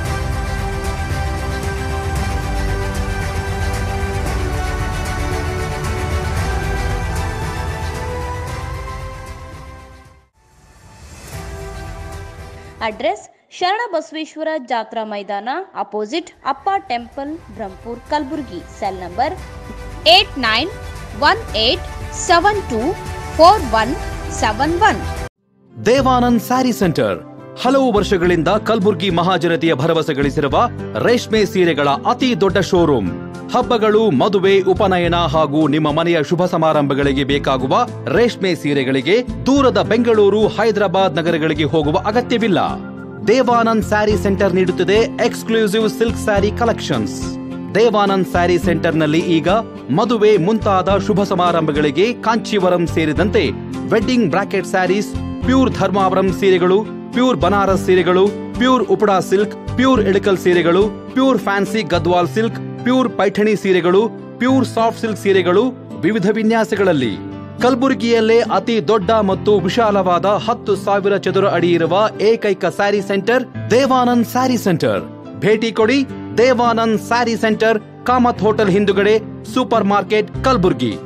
address Sharana Basaveshwara ಜಾತ್ರಾ ಮೈದಾನ opposite Appa temple Brahmapur Kalaburagi cell number eight nine one eight seven two four one seven one Devanand sari centre ಹಲವು ವರ್ಷಗಳಿಂದ ಕಲ್ಬುರ್ಗಿ ಮಹಾಜನತೆಯ ಭರವಸೆ ಗಳಿಸಿರುವ ರೇಷ್ಮೆ ಸೀರೆಗಳ ಅತಿ ದೊಡ್ಡ ಶೋರೂಮ್ ಹಬ್ಬಗಳು ಮದುವೆ ಉಪನಯನ ಹಾಗೂ ನಿಮ್ಮ ಮನೆಯ ಶುಭ ಸಮಾರಂಭಗಳಿಗೆ ಬೇಕಾಗುವ ರೇಷ್ಮೆ ಸೀರೆಗಳಿಗೆ ದೂರದ ಬೆಂಗಳೂರು ಹೈದರಾಬಾದ್ ನಗರಗಳಿಗೆ ಹೋಗುವ ಅಗತ್ಯವಿಲ್ಲ ದೇವಾನಂದ್ ಸ್ಯಾರಿ ಸೆಂಟರ್ ನೀಡುತ್ತಿದೆ exclusive silk sari collections Devanand sari ಸೆಂಟರ್ನಲ್ಲಿ ಈಗ ಮದುವೆ ಮುಂತಾದ ಶುಭ ಸಮಾರಂಭಗಳಿಗೆ ಕಾಂಚೀವರಂ ಸೇರಿದಂತೆ wedding bracket saris pure Dharmavaram ಸೀರೆಗಳು ಪ್ಯೂರ್ ಬನಾರಸ್ ಸೀರೆಗಳು pure Uppada silk pure Ilkal ಸೀರೆಗಳು pure fancy Gadwal silk pure Paithani ಸೀರೆಗಳು ಪ್ಯೂರ್ ಸಾಫ್ಟ್ ಸಿಲ್ಕ್ ಸೀರೆಗಳು ವಿವಿಧ ವಿನ್ಯಾಸಗಳಲ್ಲಿ ಕಲಬುರಗಿಯಲ್ಲೇ ಅತಿ ದೊಡ್ಡ ಮತ್ತು ವಿಶಾಲವಾದ ಹತ್ತು ಸಾವಿರ ಚದುರ ಅಡಿ ಇರುವ ಏಕೈಕ ಸ್ಯಾರಿ ಸೆಂಟರ್ ದೇವಾನಂದ್ ಸ್ಯಾರಿ ಸೆಂಟರ್ ಭೇಟಿ ಕೊಡಿ ದೇವಾನಂದ್ ಸ್ಯಾರಿ ಸೆಂಟರ್ ಕಾಮತ್ ಹೋಟೆಲ್ ಹಿಂದುಗಡೆ ಸೂಪರ್ ಮಾರ್ಕೆಟ್ ಕಲಬುರ್ಗಿ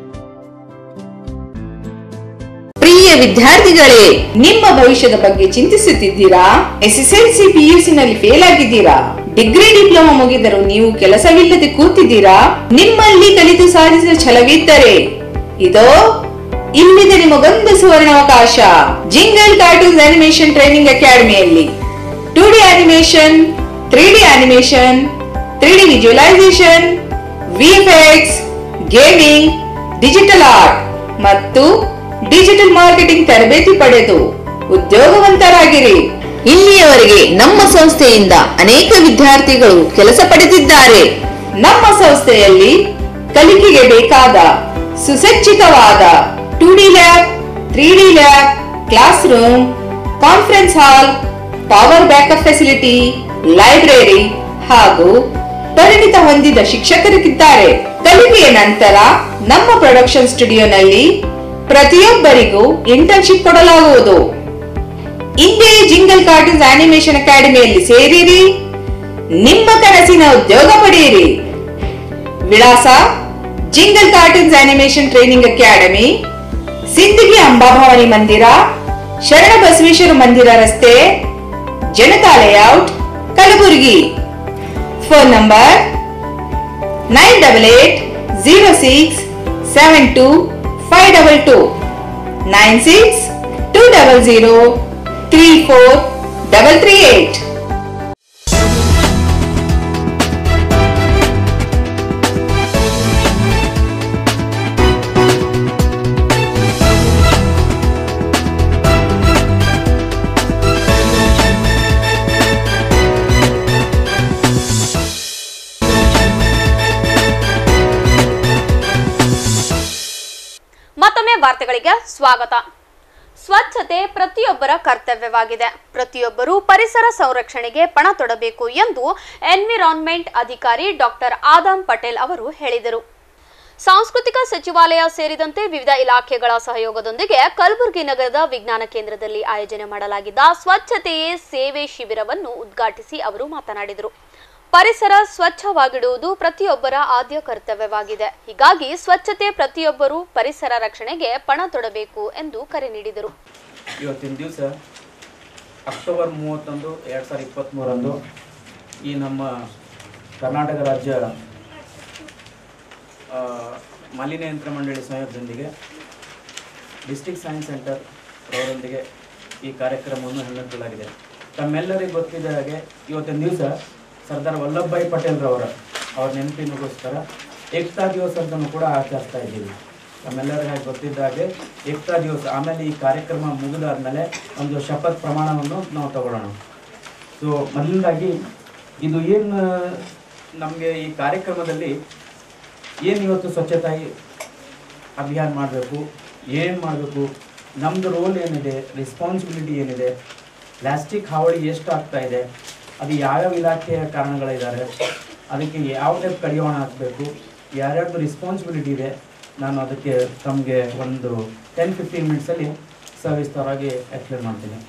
ಪ್ರಿಯ ವಿದ್ಯಾರ್ಥಿಗಳೇ ನಿಮ್ಮ ಭವಿಷ್ಯದ ಬಗ್ಗೆ ಚಿಂತಿಸುತ್ತಿದ್ದೀರಾ ಎಸ್ಎಸ್ಎಲ್ಸಿ ಪಿಯುಸಿ ನಲ್ಲಿ ಫೇಲ್ ಆಗಿದ್ದೀರಾ ಡಿಗ್ರಿ ಡಿಪ್ಲೊಮಾ ಮುಗಿದರೂ ನೀವು ಕೆಲಸವಿಲ್ಲದೆ ಕೂತಿದ್ದೀರಾ ನಿಮ್ಮಲ್ಲಿ ಕಲಿತು ಸಾಧಿಸಿದ ಛಲವಿದ್ದರೆ ಇದೋ ಇಲ್ಲಿದೆ ನಿಮಗೊಂದು ಸುವರ್ಣಾವಕಾಶ ಜಿಂಗಲ್ ಕಾರ್ಟೂನ್ಸ್ ಅನಿಮೇಷನ್ ಟ್ರೈನಿಂಗ್ ಅಕಾಡೆಮಿಯಲ್ಲಿ two D animation three D animation three D visualisation VFX gaming digital art ಮತ್ತು ಡಿಜಿಟಲ್ ಮಾರ್ಕೆಟಿಂಗ್ ತರಬೇತಿ ಪಡೆದು ಉದ್ಯೋಗವಂತರಾಗಿರಿ ಇಲ್ಲಿಯವರೆಗೆ ನಮ್ಮ ಸಂಸ್ಥೆಯಿಂದ ಅನೇಕ ವಿದ್ಯಾರ್ಥಿಗಳು ಕೆಲಸ ಪಡೆದಿದ್ದಾರೆ ನಮ್ಮ ಸಂಸ್ಥೆಯಲ್ಲಿ ಕಲಿಕೆಗೆ ಬೇಕಾದ ಸುಸಜ್ಜಿತವಾದ two D lab three D lab class room conference hall power backup facility library ಹಾಗೂ ಪರಿಣಿತ ಹೊಂದಿದ ಶಿಕ್ಷಕರಿದ್ದಾರೆ ಕಲಿಕೆಯ ನಂತರ ನಮ್ಮ ಪ್ರೊಡಕ್ಷನ್ ಸ್ಟುಡಿಯೋನಲ್ಲಿ ಪ್ರತಿಯೊಬ್ಬರಿಗೂ ಇಂಟರ್ನ್ಶಿಪ್ ಕೊಡಲಾಗುವುದು ಇಂದೇ ಜಿಂಗಲ್ ಕಾರ್ಟೂನ್ಸ್ ಅನಿಮೇಷನ್ ಅಕಾಡೆಮಿಯಲ್ಲಿ ಸೇರಿರಿ ನಿಮ್ಮ ಕನಸಿನ ಉದ್ಯೋಗ ಪಡೆಯಿರಿ ವಿಳಾಸ jingle cartoons animation training academy Sindagi Ambabhavani ಮಂದಿರ ಶರಣ ಬಸವೇಶ್ವರ ಮಂದಿರ ರಸ್ತೆ Janata layout Kalaburagi phone number nine double eight zero six seven two five double two nine six two double zero three four double three eight ಮತ್ತೊಮ್ಮೆ ವಾರ್ತೆಗಳಿಗೆ ಸ್ವಾಗತ ಸ್ವಚ್ಛತೆ ಪ್ರತಿಯೊಬ್ಬರ ಕರ್ತವ್ಯವಾಗಿದೆ ಪ್ರತಿಯೊಬ್ಬರೂ ಪರಿಸರ ಸಂರಕ್ಷಣೆಗೆ ಪಣ ತೊಡಬೇಕು ಎಂದು ಎನ್ವಿರಾನ್ಮೆಂಟ್ ಅಧಿಕಾರಿ ಡಾಕ್ಟರ್ ಆದಾಮ್ ಪಟೇಲ್ ಅವರು ಹೇಳಿದರು ಸಾಂಸ್ಕೃತಿಕ ಸಚಿವಾಲಯ ಸೇರಿದಂತೆ ವಿವಿಧ ಇಲಾಖೆಗಳ ಸಹಯೋಗದೊಂದಿಗೆ ಕಲಬುರಗಿ ನಗರದ ವಿಜ್ಞಾನ ಕೇಂದ್ರದಲ್ಲಿ ಆಯೋಜನೆ ಮಾಡಲಾಗಿದ್ದ ಸ್ವಚ್ಛತೆಯೇ ಸೇವೆ ಶಿಬಿರವನ್ನು ಉದ್ಘಾಟಿಸಿ ಅವರು ಮಾತನಾಡಿದರು ಪರಿಸರ ಸ್ವಚ್ಛವಾಗಿಡುವುದು ಪ್ರತಿಯೊಬ್ಬರ ಆದ್ಯ ಕರ್ತವ್ಯವಾಗಿದೆ ಹೀಗಾಗಿ ಸ್ವಚ್ಛತೆ ಪ್ರತಿಯೊಬ್ಬರೂ ಪರಿಸರ ರಕ್ಷಣೆಗೆ ಪಣ ತೊಡಬೇಕು ಎಂದು ಕರೆ ನೀಡಿದರು ಇವತ್ತಿನ ದಿವಸ ಅಕ್ಟೋಬರ್ ಮೂವತ್ತೊಂದು ಎರಡು ಸಾವಿರದ ಇಪ್ಪತ್ತ್ಮೂರಂದು ಈ ನಮ್ಮ ಕರ್ನಾಟಕ ರಾಜ್ಯ ಆ, ಮಾಲಿನ್ಯ ನಿಯಂತ್ರಣ ಮಂಡಳಿ ಸಹಯೋಗದೊಂದಿಗೆ ಡಿಸ್ಟಿಕ್ ಸೈನ್ಸ್ ಸೆಂಟರ್ ಅವರೊಂದಿಗೆ ಈ ಕಾರ್ಯಕ್ರಮವನ್ನು ಹಮ್ಮಿಕೊಳ್ಳಲಾಗಿದೆ ತಮ್ಮೆಲ್ಲರಿಗೂ ಗೊತ್ತಿದ್ದ ಹಾಗೆ ಇವತ್ತಿನ ದಿವಸ ಸರ್ದಾರ್ ವಲ್ಲಭಭಾಯಿ ಪಟೇಲ್ರವರ ಅವ್ರ ನೆನಪಿನಗೋಸ್ಕರ ಏಕ್ತಾ ದಿವಸ ಅಂತಲೂ ಕೂಡ ಆಚರಿಸ್ತಾ ಇದ್ದೀವಿ ನಮ್ಮೆಲ್ಲರಿಗೂ ಹಾಗೆ ಗೊತ್ತಿದ್ದ ಹಾಗೆ ಏಕ್ತಾ ದಿವಸ ಆಮೇಲೆ ಈ ಕಾರ್ಯಕ್ರಮ ಮುಗಿದಾದ್ಮೇಲೆ ಒಂದು ಶಪಥ ಪ್ರಮಾಣವನ್ನು ನಾವು ತಗೊಳ್ಳೋಣ ಸೊ ಮೊದಲನೇದಾಗಿ ಇದು ಏನು ನಮಗೆ ಈ ಕಾರ್ಯಕ್ರಮದಲ್ಲಿ ಏನು ಇವತ್ತು ಸ್ವಚ್ಛತಾ ಅಭಿಯಾನ ಮಾಡಬೇಕು ಏನು ಮಾಡಬೇಕು ನಮ್ಮದು ರೋಲ್ ಏನಿದೆ ರೆಸ್ಪಾನ್ಸಿಬಿಲಿಟಿ ಏನಿದೆ ಪ್ಲಾಸ್ಟಿಕ್ ಹಾವಳಿ ಎಷ್ಟು ಆಗ್ತಾ ಇದೆ ಅದು ಯಾವ್ಯಾವ ಇಲಾಖೆಯ ಕಾರಣಗಳಿದ್ದಾರೆ ಅದಕ್ಕೆ ಯಾವ ಟೈಪ್ ಕಡಿವಾಣ ಹಾಕಬೇಕು ಯಾರ್ಯಾರ್ದು ರೆಸ್ಪಾನ್ಸಿಬಿಲಿಟಿ ಇದೆ ನಾನು ಅದಕ್ಕೆ ತಮಗೆ ಒಂದು ಟೆನ್ ಫಿಫ್ಟೀನ್ ಮಿನಿಟ್ಸಲ್ಲಿ ಸವಿಸ್ತಾರವಾಗಿ ಎಕ್ಸ್ಪ್ಲೇನ್ ಮಾಡ್ತೀನಿ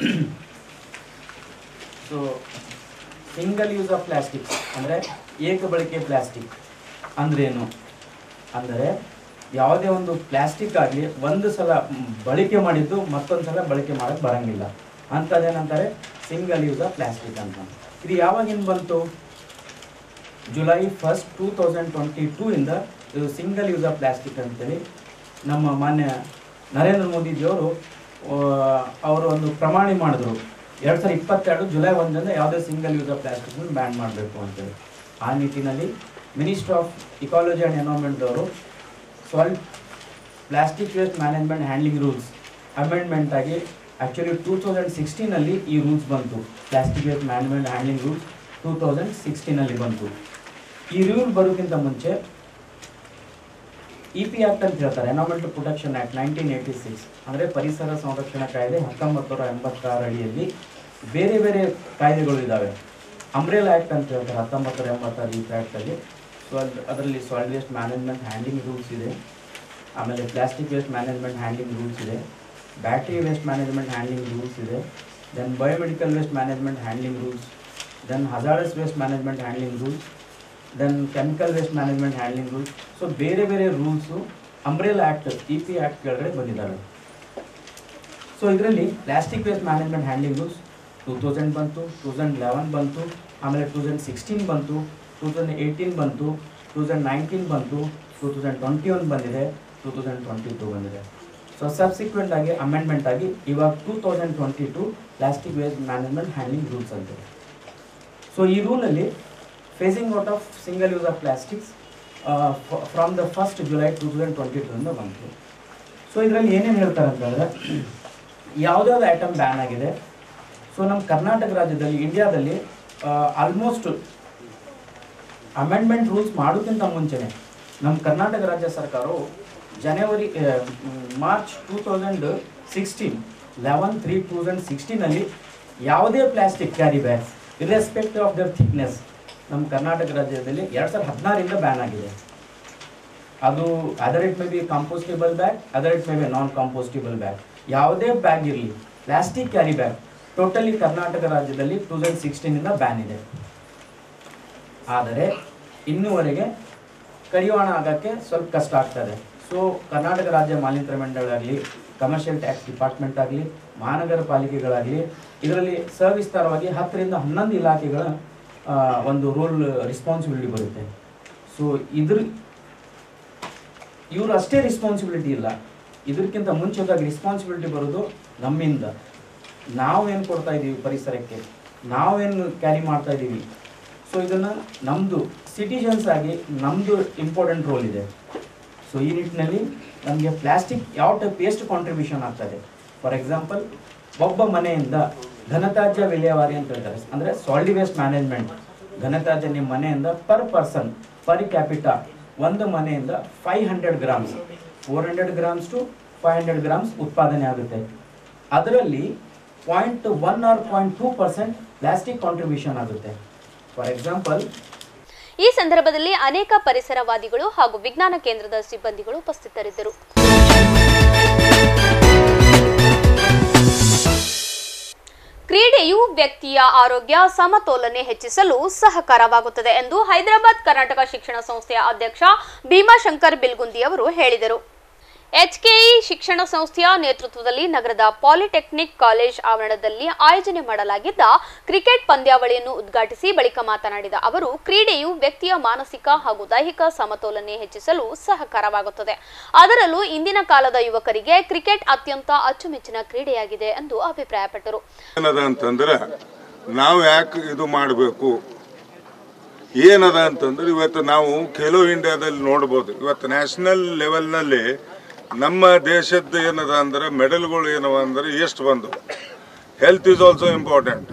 so single use of plastics ಅಂದರೆ ಏಕ ಬಳಕೆ ಪ್ಲಾಸ್ಟಿಕ್ ಅಂದ್ರೇನು ಅಂದರೆ ಯಾವುದೇ ಒಂದು ಪ್ಲಾಸ್ಟಿಕ್ ಆಗಲಿ ಒಂದು ಸಲ ಮ್, ಬಳಕೆ ಮಾಡಿದ್ದು ಮತ್ತೊಂದು ಸಲ ಬಳಕೆ ಮಾಡೋಕ್ಕೆ ಬರಂಗಿಲ್ಲ ಅಂಥದ್ದೇನಂತಾರೆ ಸಿಂಗಲ್ ಯೂಸ್ ಆಫ್ ಪ್ಲಾಸ್ಟಿಕ್ ಅಂತ ಇದು ಯಾವಾಗಿಂದ ಬಂತು July first two thousand twenty two ಇಂದ ಇದು ಸಿಂಗಲ್ ಯೂಸ್ ಆಫ್ ಪ್ಲಾಸ್ಟಿಕ್ ಅಂತೇಳಿ ನಮ್ಮ ಮಾನ್ಯ ನರೇಂದ್ರ ಮೋದಿಜಿಯವರು ಅವರು ಒಂದು ಪ್ರಮಾಣಿ ಮಾಡಿದ್ರು ಎರಡು ಸಾವಿರದ ಇಪ್ಪತ್ತೆರಡು ಜುಲೈ ಒಂದರಿಂದ ಯಾವುದೇ ಸಿಂಗಲ್ ಯೂಸ್ ಆಫ್ ಪ್ಲಾಸ್ಟಿಕ್ನ ಬ್ಯಾನ್ ಮಾಡಬೇಕು ಅಂತೇಳಿ ಆ ನಿಟ್ಟಿನಲ್ಲಿ ಮಿನಿಸ್ಟ್ರ್ ಆಫ್ ಇಕಾಲಜಿ ಆ್ಯಂಡ್ ಎನ್ವೈರ್ಮೆಂಟ್ದವರು salt plastic waste management handling rules amendment ಆಗಿ ಆ್ಯಕ್ಚುಲಿ ಟೂ ತೌಸಂಡ್ ಸಿಕ್ಸ್ಟೀನಲ್ಲಿ ಈ ರೂಲ್ಸ್ ಬಂತು plastic waste management handling rules two thousand ಸಿಕ್ಸ್ಟೀನಲ್ಲಿ ಬಂತು ಈ ರೂಲ್ ಬರೋಕ್ಕಿಂತ ಮುಂಚೆ ಇ ಪಿ ಆ್ಯಕ್ಟ್ ಅಂತ ಹೇಳ್ತಾರೆ environmental protection act nineteen eighty six ಅಂದರೆ ಪರಿಸರ ಸಂರಕ್ಷಣಾ ಕಾಯ್ದೆ ಹತ್ತೊಂಬತ್ತು ನೂರ ಎಂಬತ್ತಾರು ಅಡಿಯಲ್ಲಿ ಬೇರೆ ಬೇರೆ ಕಾಯ್ದೆಗಳು ಇದ್ದಾವೆ ಅಂಬ್ರೆಲಾ ಆ್ಯಕ್ಟ್ ಅಂತ ಹೇಳ್ತಾರೆ ಹತ್ತೊಂಬತ್ತು ನೂರ ಎಂಬತ್ತಾರು ಈ ಆ್ಯಕ್ಟಲ್ಲಿ ಸೊ ಅದು ಅದರಲ್ಲಿ soil waste management handling rules ಇದೆ ಆಮೇಲೆ plastic waste management handling rules ಇದೆ battery waste management handling rules ಇದೆ then biomedical waste management handling rules then hazardous waste management handling rules then chemical waste management handling rules so ಬೇರೆ ಬೇರೆ rules umbrella act E P act ಕೆಳಗಡೆ ಬಂದಿದ್ದಾವೆ so ಇದರಲ್ಲಿ plastic waste management handling rules two thousand ಬಂತು two thousand eleven ಬಂತು ಆಮೇಲೆ two thousand sixteen ಬಂತು two thousand eighteen ಬಂತು ಟೂ ತೌಸಂಡ್ ನೈನ್ಟೀನ್ ಬಂತು ಟೂ ತೌಸಂಡ್ ಟ್ವೆಂಟಿ ಒನ್ ಬಂದಿದೆ ಟೂ ತೌಸಂಡ್ ಟ್ವೆಂಟಿ ಟೂ ಬಂದಿದೆ ಸೊ ಸಬ್ಸಿಕ್ವೆಂಟ್ ಆಗಿ ಅಮೆಂಡ್ಮೆಂಟ್ ಆಗಿ ಇವಾಗ two thousand twenty two plastic waste management handling rules ಅಂತಿದೆ ಸೊ ಈ ರೂಲಲ್ಲಿ phasing out of single use of plastics from the first July two thousand twenty two ಇಂದ ಬಂತು so ಇದರಲ್ಲಿ ಏನೇನು ಹೇಳ್ತಾರೆ ಅಂತಂದರೆ ಯಾವುದ್ಯಾವ್ದು ಐಟಮ್ ಬ್ಯಾನ್ ಆಗಿದೆ ಸೊ ನಮ್ಮ ಕರ್ನಾಟಕ ರಾಜ್ಯದಲ್ಲಿ ಇಂಡಿಯಾದಲ್ಲಿ ಆಲ್ಮೋಸ್ಟ್ ಅಮೆಂಡ್ಮೆಂಟ್ ರೂಲ್ಸ್ ಮಾಡೋಕ್ಕಿಂತ ಮುಂಚೆನೆ ನಮ್ಮ ಕರ್ನಾಟಕ ರಾಜ್ಯ ಸರ್ಕಾರವು ಜನವರಿ ah, um, March two thousand sixteen eleven three two thousand ಸಿಕ್ಸ್ಟೀನಲ್ಲಿ ಯಾವುದೇ plastic carry bags irrespective of the thickness ನಮ್ಮ ಕರ್ನಾಟಕ ರಾಜ್ಯದಲ್ಲಿ ಎರಡು ಸಾವಿರದ ಹದಿನಾರಿಂದ ಬ್ಯಾನ್ ಆಗಿದೆ ಅದು other it may be compostable bag other it may be non compostable bag ಯಾವುದೇ ಬ್ಯಾಗ್ ಇರಲಿ plastic carry bag totally Karnataka ರಾಜ್ಯದಲ್ಲಿ ಟೂ ತೌಸಂಡ್ ಸಿಕ್ಸ್ಟೀನಿಂದ ಬ್ಯಾನ್ ಇದೆ ಆದರೆ ಇನ್ನೂವರೆಗೆ ಕಡಿವಾಣ ಆಗೋಕ್ಕೆ ಸ್ವಲ್ಪ ಕಷ್ಟ ಆಗ್ತದೆ ಸೊ ಕರ್ನಾಟಕ ರಾಜ್ಯ ಮಾಲಿನ್ಯ ಮಂಡಳಿ ಆಗಲಿ ಕಮರ್ಷಿಯಲ್ ಟ್ಯಾಕ್ಸ್ ಡಿಪಾರ್ಟ್ಮೆಂಟ್ ಆಗಲಿ ಮಹಾನಗರ ಪಾಲಿಕೆಗಳಾಗಲಿ ಇದರಲ್ಲಿ ಸವಿಸ್ತಾರವಾಗಿ ಹತ್ತರಿಂದ ಹನ್ನೊಂದು ಇಲಾಖೆಗಳ ಆ, ಒಂದು ರೋಲ್ ರೆಸ್ಪಾನ್ಸಿಬಿಲಿಟಿ ಬರುತ್ತೆ ಸೊ ಇದ್ರ ಇವರು ಅಷ್ಟೇ ರೆಸ್ಪಾನ್ಸಿಬಿಲಿಟಿ ಇಲ್ಲ ಇದಕ್ಕಿಂತ ಮುಂಚಿತವಾಗಿ ರೆಸ್ಪಾನ್ಸಿಬಿಲಿಟಿ ಬರೋದು ನಮ್ಮಿಂದ ನಾವೇನು ಕೊಡ್ತಾ ಇದ್ದೀವಿ ಪರಿಸರಕ್ಕೆ ನಾವೇನು ಕ್ಯಾರಿ ಮಾಡ್ತಾ ಇದ್ದೀವಿ ಸೊ ಇದನ್ನು ನಮ್ಮದು ಸಿಟಿಜನ್ಸ್ ಆಗಿ ನಮ್ಮದು ಇಂಪಾರ್ಟೆಂಟ್ ರೋಲ್ ಇದೆ ಸೊ ಈ ನಿಟ್ಟಿನಲ್ಲಿ ನಮಗೆ ಪ್ಲಾಸ್ಟಿಕ್ ಯಾವ ಟೈಪ್ ಎಷ್ಟು ಕಾಂಟ್ರಿಬ್ಯೂಷನ್ ಆಗ್ತದೆ ಫಾರ್ ಎಕ್ಸಾಂಪಲ್ ಒಬ್ಬ ಮನೆಯಿಂದ ಘನತ್ಯಾಜ್ಯ ವಿಲೇವಾರಿ ಅಂತ ಹೇಳ್ತಾರೆ ಅಂದರೆ ಸಾಲಿಡ್ ವೇಸ್ಟ್ ಮ್ಯಾನೇಜ್ಮೆಂಟ್ ಘನತ್ಯಾಜ್ಯ ನಿಮ್ಮ ಮನೆಯಿಂದ ಪರ್ ಪರ್ಸನ್ ಪರ್ ಕ್ಯಾಪಿಟಾ ಒಂದು ಮನೆಯಿಂದ five hundred grams four hundred grams to five hundred grams ಉತ್ಪಾದನೆ ಆಗುತ್ತೆ ಅದರಲ್ಲಿ point one or point two percent plastic contribution ಆಗುತ್ತೆ ಫಾರ್ ಎಕ್ಸಾಂಪಲ್ ಈ ಸಂದರ್ಭದಲ್ಲಿ ಅನೇಕ ಪರಿಸರವಾದಿಗಳು ಹಾಗೂ ವಿಜ್ಞಾನ ಕೇಂದ್ರದ ಸಿಬ್ಬಂದಿಗಳು ಉಪಸ್ಥಿತರಿದ್ದರು ಕ್ರೀಡೆಯು ವ್ಯಕ್ತಿಯ ಆರೋಗ್ಯ ಸಮತೋಲನೆ ಹೆಚ್ಚಿಸಲು ಸಹಕಾರವಾಗುತ್ತದೆ ಎಂದು ಹೈದರಾಬಾದ್ ಕರ್ನಾಟಕ ಶಿಕ್ಷಣ ಸಂಸ್ಥೆಯ ಅಧ್ಯಕ್ಷ ಭೀಮಾಶಂಕರ್ ಬಿಲ್ಗುಂದಿ ಅವರು ಹೇಳಿದರು ಎಚ್ಕೆಇ ಶಿಕ್ಷಣ ಸಂಸ್ಥೆಯ ನೇತೃತ್ವದಲ್ಲಿ ನಗರದ ಪಾಲಿಟೆಕ್ನಿಕ್ ಕಾಲೇಜ್ ಆವರಣದಲ್ಲಿ ಆಯೋಜನೆ ಮಾಡಲಾಗಿದ್ದ ಕ್ರಿಕೆಟ್ ಪಂದ್ಯಾವಳಿಯನ್ನು ಉದ್ಘಾಟಿಸಿ ಬಳಿಕ ಮಾತನಾಡಿದ ಅವರು ಕ್ರೀಡೆಯು ವ್ಯಕ್ತಿಯ ಮಾನಸಿಕ ಹಾಗೂ ದೈಹಿಕ ಸಮತೋಲನೆ ಹೆಚ್ಚಿಸಲು ಸಹಕಾರವಾಗುತ್ತದೆ ಅದರಲ್ಲೂ ಇಂದಿನ ಕಾಲದ ಯುವಕರಿಗೆ ಕ್ರಿಕೆಟ್ ಅತ್ಯಂತ ಅಚ್ಚುಮೆಚ್ಚಿನ ಕ್ರೀಡೆಯಾಗಿದೆ ಎಂದು ಅಭಿಪ್ರಾಯಪಟ್ಟರು ಏನದ ಅಂತಂದ್ರೆ ನಾವು ಯಾಕೆ ಇದು ಮಾಡಬೇಕು ಏನದ ಅಂತಂದ್ರೆ ಇವತ್ತು ನಾವು ಖೇಲೋ ಇಂಡಿಯಾದಲ್ಲಿ ನೋಡ್ಬೋದು ಇವತ್ತು ನ್ಯಾಷನಲ್ ಲೆವೆಲ್ನಲ್ಲಿ ನಮ್ಮ ದೇಶದ್ದು ಏನದ ಅಂದ್ರೆ ಮೆಡಲ್ಗಳು ಏನವ ಅಂದ್ರೆ ಎಷ್ಟು ಬಂದು ಹೆಲ್ತ್ ಈಸ್ ಆಲ್ಸೋ ಇಂಪಾರ್ಟೆಂಟ್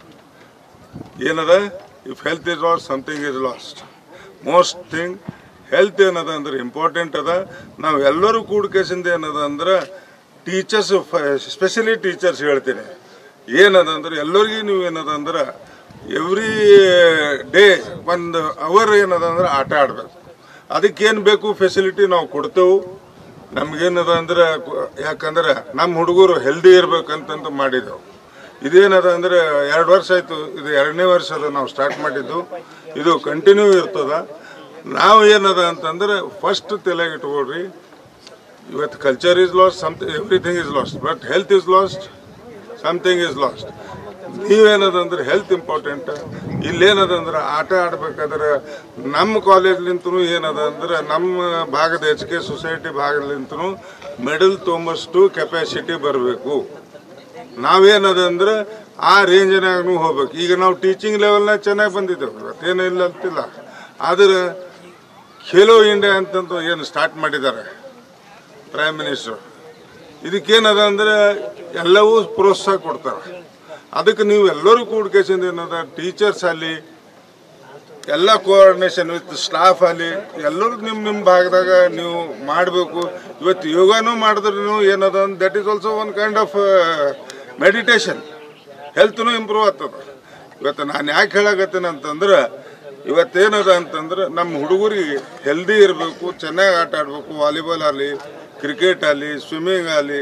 ಏನದ if health is lost something is lost most thing health ಏನದ ಅಂದ್ರೆ ಇಂಪಾರ್ಟೆಂಟ್ ಅದ ನಾವು ಎಲ್ಲರೂ ಕೂಡ್ಕೇಸಿಂದ ಏನದ ಅಂದ್ರೆ ಟೀಚರ್ಸ್ ಸ್ಪೆಷಲಿ ಟೀಚರ್ಸ್ ಹೇಳ್ತೀನಿ ಏನದ ಅಂದ್ರೆ ಎಲ್ಲರಿಗೂ ನೀವು ಏನದ ಅಂದ್ರೆ ಎವ್ರಿ ಡೇ ಒಂದು ಅವರ್ ಏನದ ಅಂದ್ರೆ ಆಟ ಆಡ್ಬೇಕು ಅದಕ್ಕೇನು ಬೇಕು ಫೆಸಿಲಿಟಿ ನಾವು ಕೊಡ್ತೇವೆ ನಮ್ಗೇನದ ಅಂದ್ರೆ ಕು- ಯಾಕಂದ್ರೆ ನಮ್ಮ ಹುಡುಗರು ಹೆಲ್ದಿ ಇರ್ಬೇಕಂತಂದು ಮಾಡಿದೆವು ಇದೇನದ ಅಂದ್ರೆ ಎರಡು ವರ್ಷ ಆಯ್ತು ಇದು ಎರಡನೇ ವರ್ಷ ಅದ ನಾವು ಸ್ಟಾರ್ಟ್ ಮಾಡಿದ್ದು ಇದು ಕಂಟಿನ್ಯೂ ಇರ್ತದ ನಾವು ಏನದ ಅಂತಂದ್ರೆ ಫಸ್ಟ್ ತಲೆಗೆ ಇಟ್ಕೊಳ್ರಿ ಇವತ್ತು culture is lost something everything is lost but health is lost something is lost ನೀವೇನದಂದ್ರೆ ಹೆಲ್ತ್ ಇಂಪಾರ್ಟೆಂಟ್ ಇಲ್ಲೇನದಂದ್ರೆ ಆಟ ಆಡ್ಬೇಕಾದ್ರೆ ನಮ್ಮ ಕಾಲೇಜ್ಲಿಂತನೂ ಏನದ ಅಂದ್ರೆ ನಮ್ಮ ಭಾಗದ ಎಚ್ ಕೆ ಸೊಸೈಟಿ ಭಾಗಲಿಂತನೂ ಮೆಡಲ್ ತೊಂಬಷ್ಟು ಕೆಪಾಸಿಟಿ ಬರಬೇಕು ನಾವೇನದ ಅಂದ್ರೆ ಆ ರೇಂಜ್ನಾಗೂ ಹೋಗ್ಬೇಕು ಈಗ ನಾವು ಟೀಚಿಂಗ್ ಲೆವೆಲ್ನಾಗ ಚೆನ್ನಾಗಿ ಬಂದಿದ್ದೇವೆ ಇವತ್ತೇನು ಇಲ್ಲ ಅಂತಿಲ್ಲ ಆದ್ರೆ ಖೇಲೋ ಇಂಡಿಯಾ ಅಂತಂದು ಏನು ಸ್ಟಾರ್ಟ್ ಮಾಡಿದ್ದಾರೆ ಪ್ರೈಮ್ ಮಿನಿಸ್ಟರ್ ಇದಕ್ಕೇನದ ಅಂದ್ರೆ ಎಲ್ಲವೂ ಪ್ರೋತ್ಸಾಹ ಕೊಡ್ತಾರೆ ಅದಕ್ಕೆ ನೀವು ಎಲ್ಲರೂ ಕೂಡ್ಕೇಸಿಂದ ಏನದ ಟೀಚರ್ಸ್ ಅಲ್ಲಿ ಎಲ್ಲ ಕೋಆರ್ಡಿನೇಷನ್ ವಿತ್ ಸ್ಟಾಫ್ ಅಲ್ಲಿ ಎಲ್ಲರೂ ನಿಮ್ಮ ನಿಮ್ಮ ಭಾಗದಾಗ ನೀವು ಮಾಡಬೇಕು ಇವತ್ತು ಯೋಗಾನೂ ಮಾಡಿದ್ರೂ ಏನದ that is also one kind of meditation ಹೆಲ್ತ್ನು ಇಂಪ್ರೂವ್ ಆಗ್ತದೆ ಇವತ್ತು ನಾನು ಯಾಕೆ ಹೇಳಕತ್ತೀನಿ ಅಂತಂದ್ರೆ ಇವತ್ತೇನದ ಅಂತಂದ್ರೆ ನಮ್ಮ ಹುಡುಗರಿಗೆ ಹೆಲ್ದಿ ಇರಬೇಕು ಚೆನ್ನಾಗಿ ಆಟ ಆಡಬೇಕು ವಾಲಿಬಾಲ್ ಆಗಲಿ ಕ್ರಿಕೆಟ್ ಆಗಲಿ ಸ್ವಿಮ್ಮಿಂಗ್ ಆಗಲಿ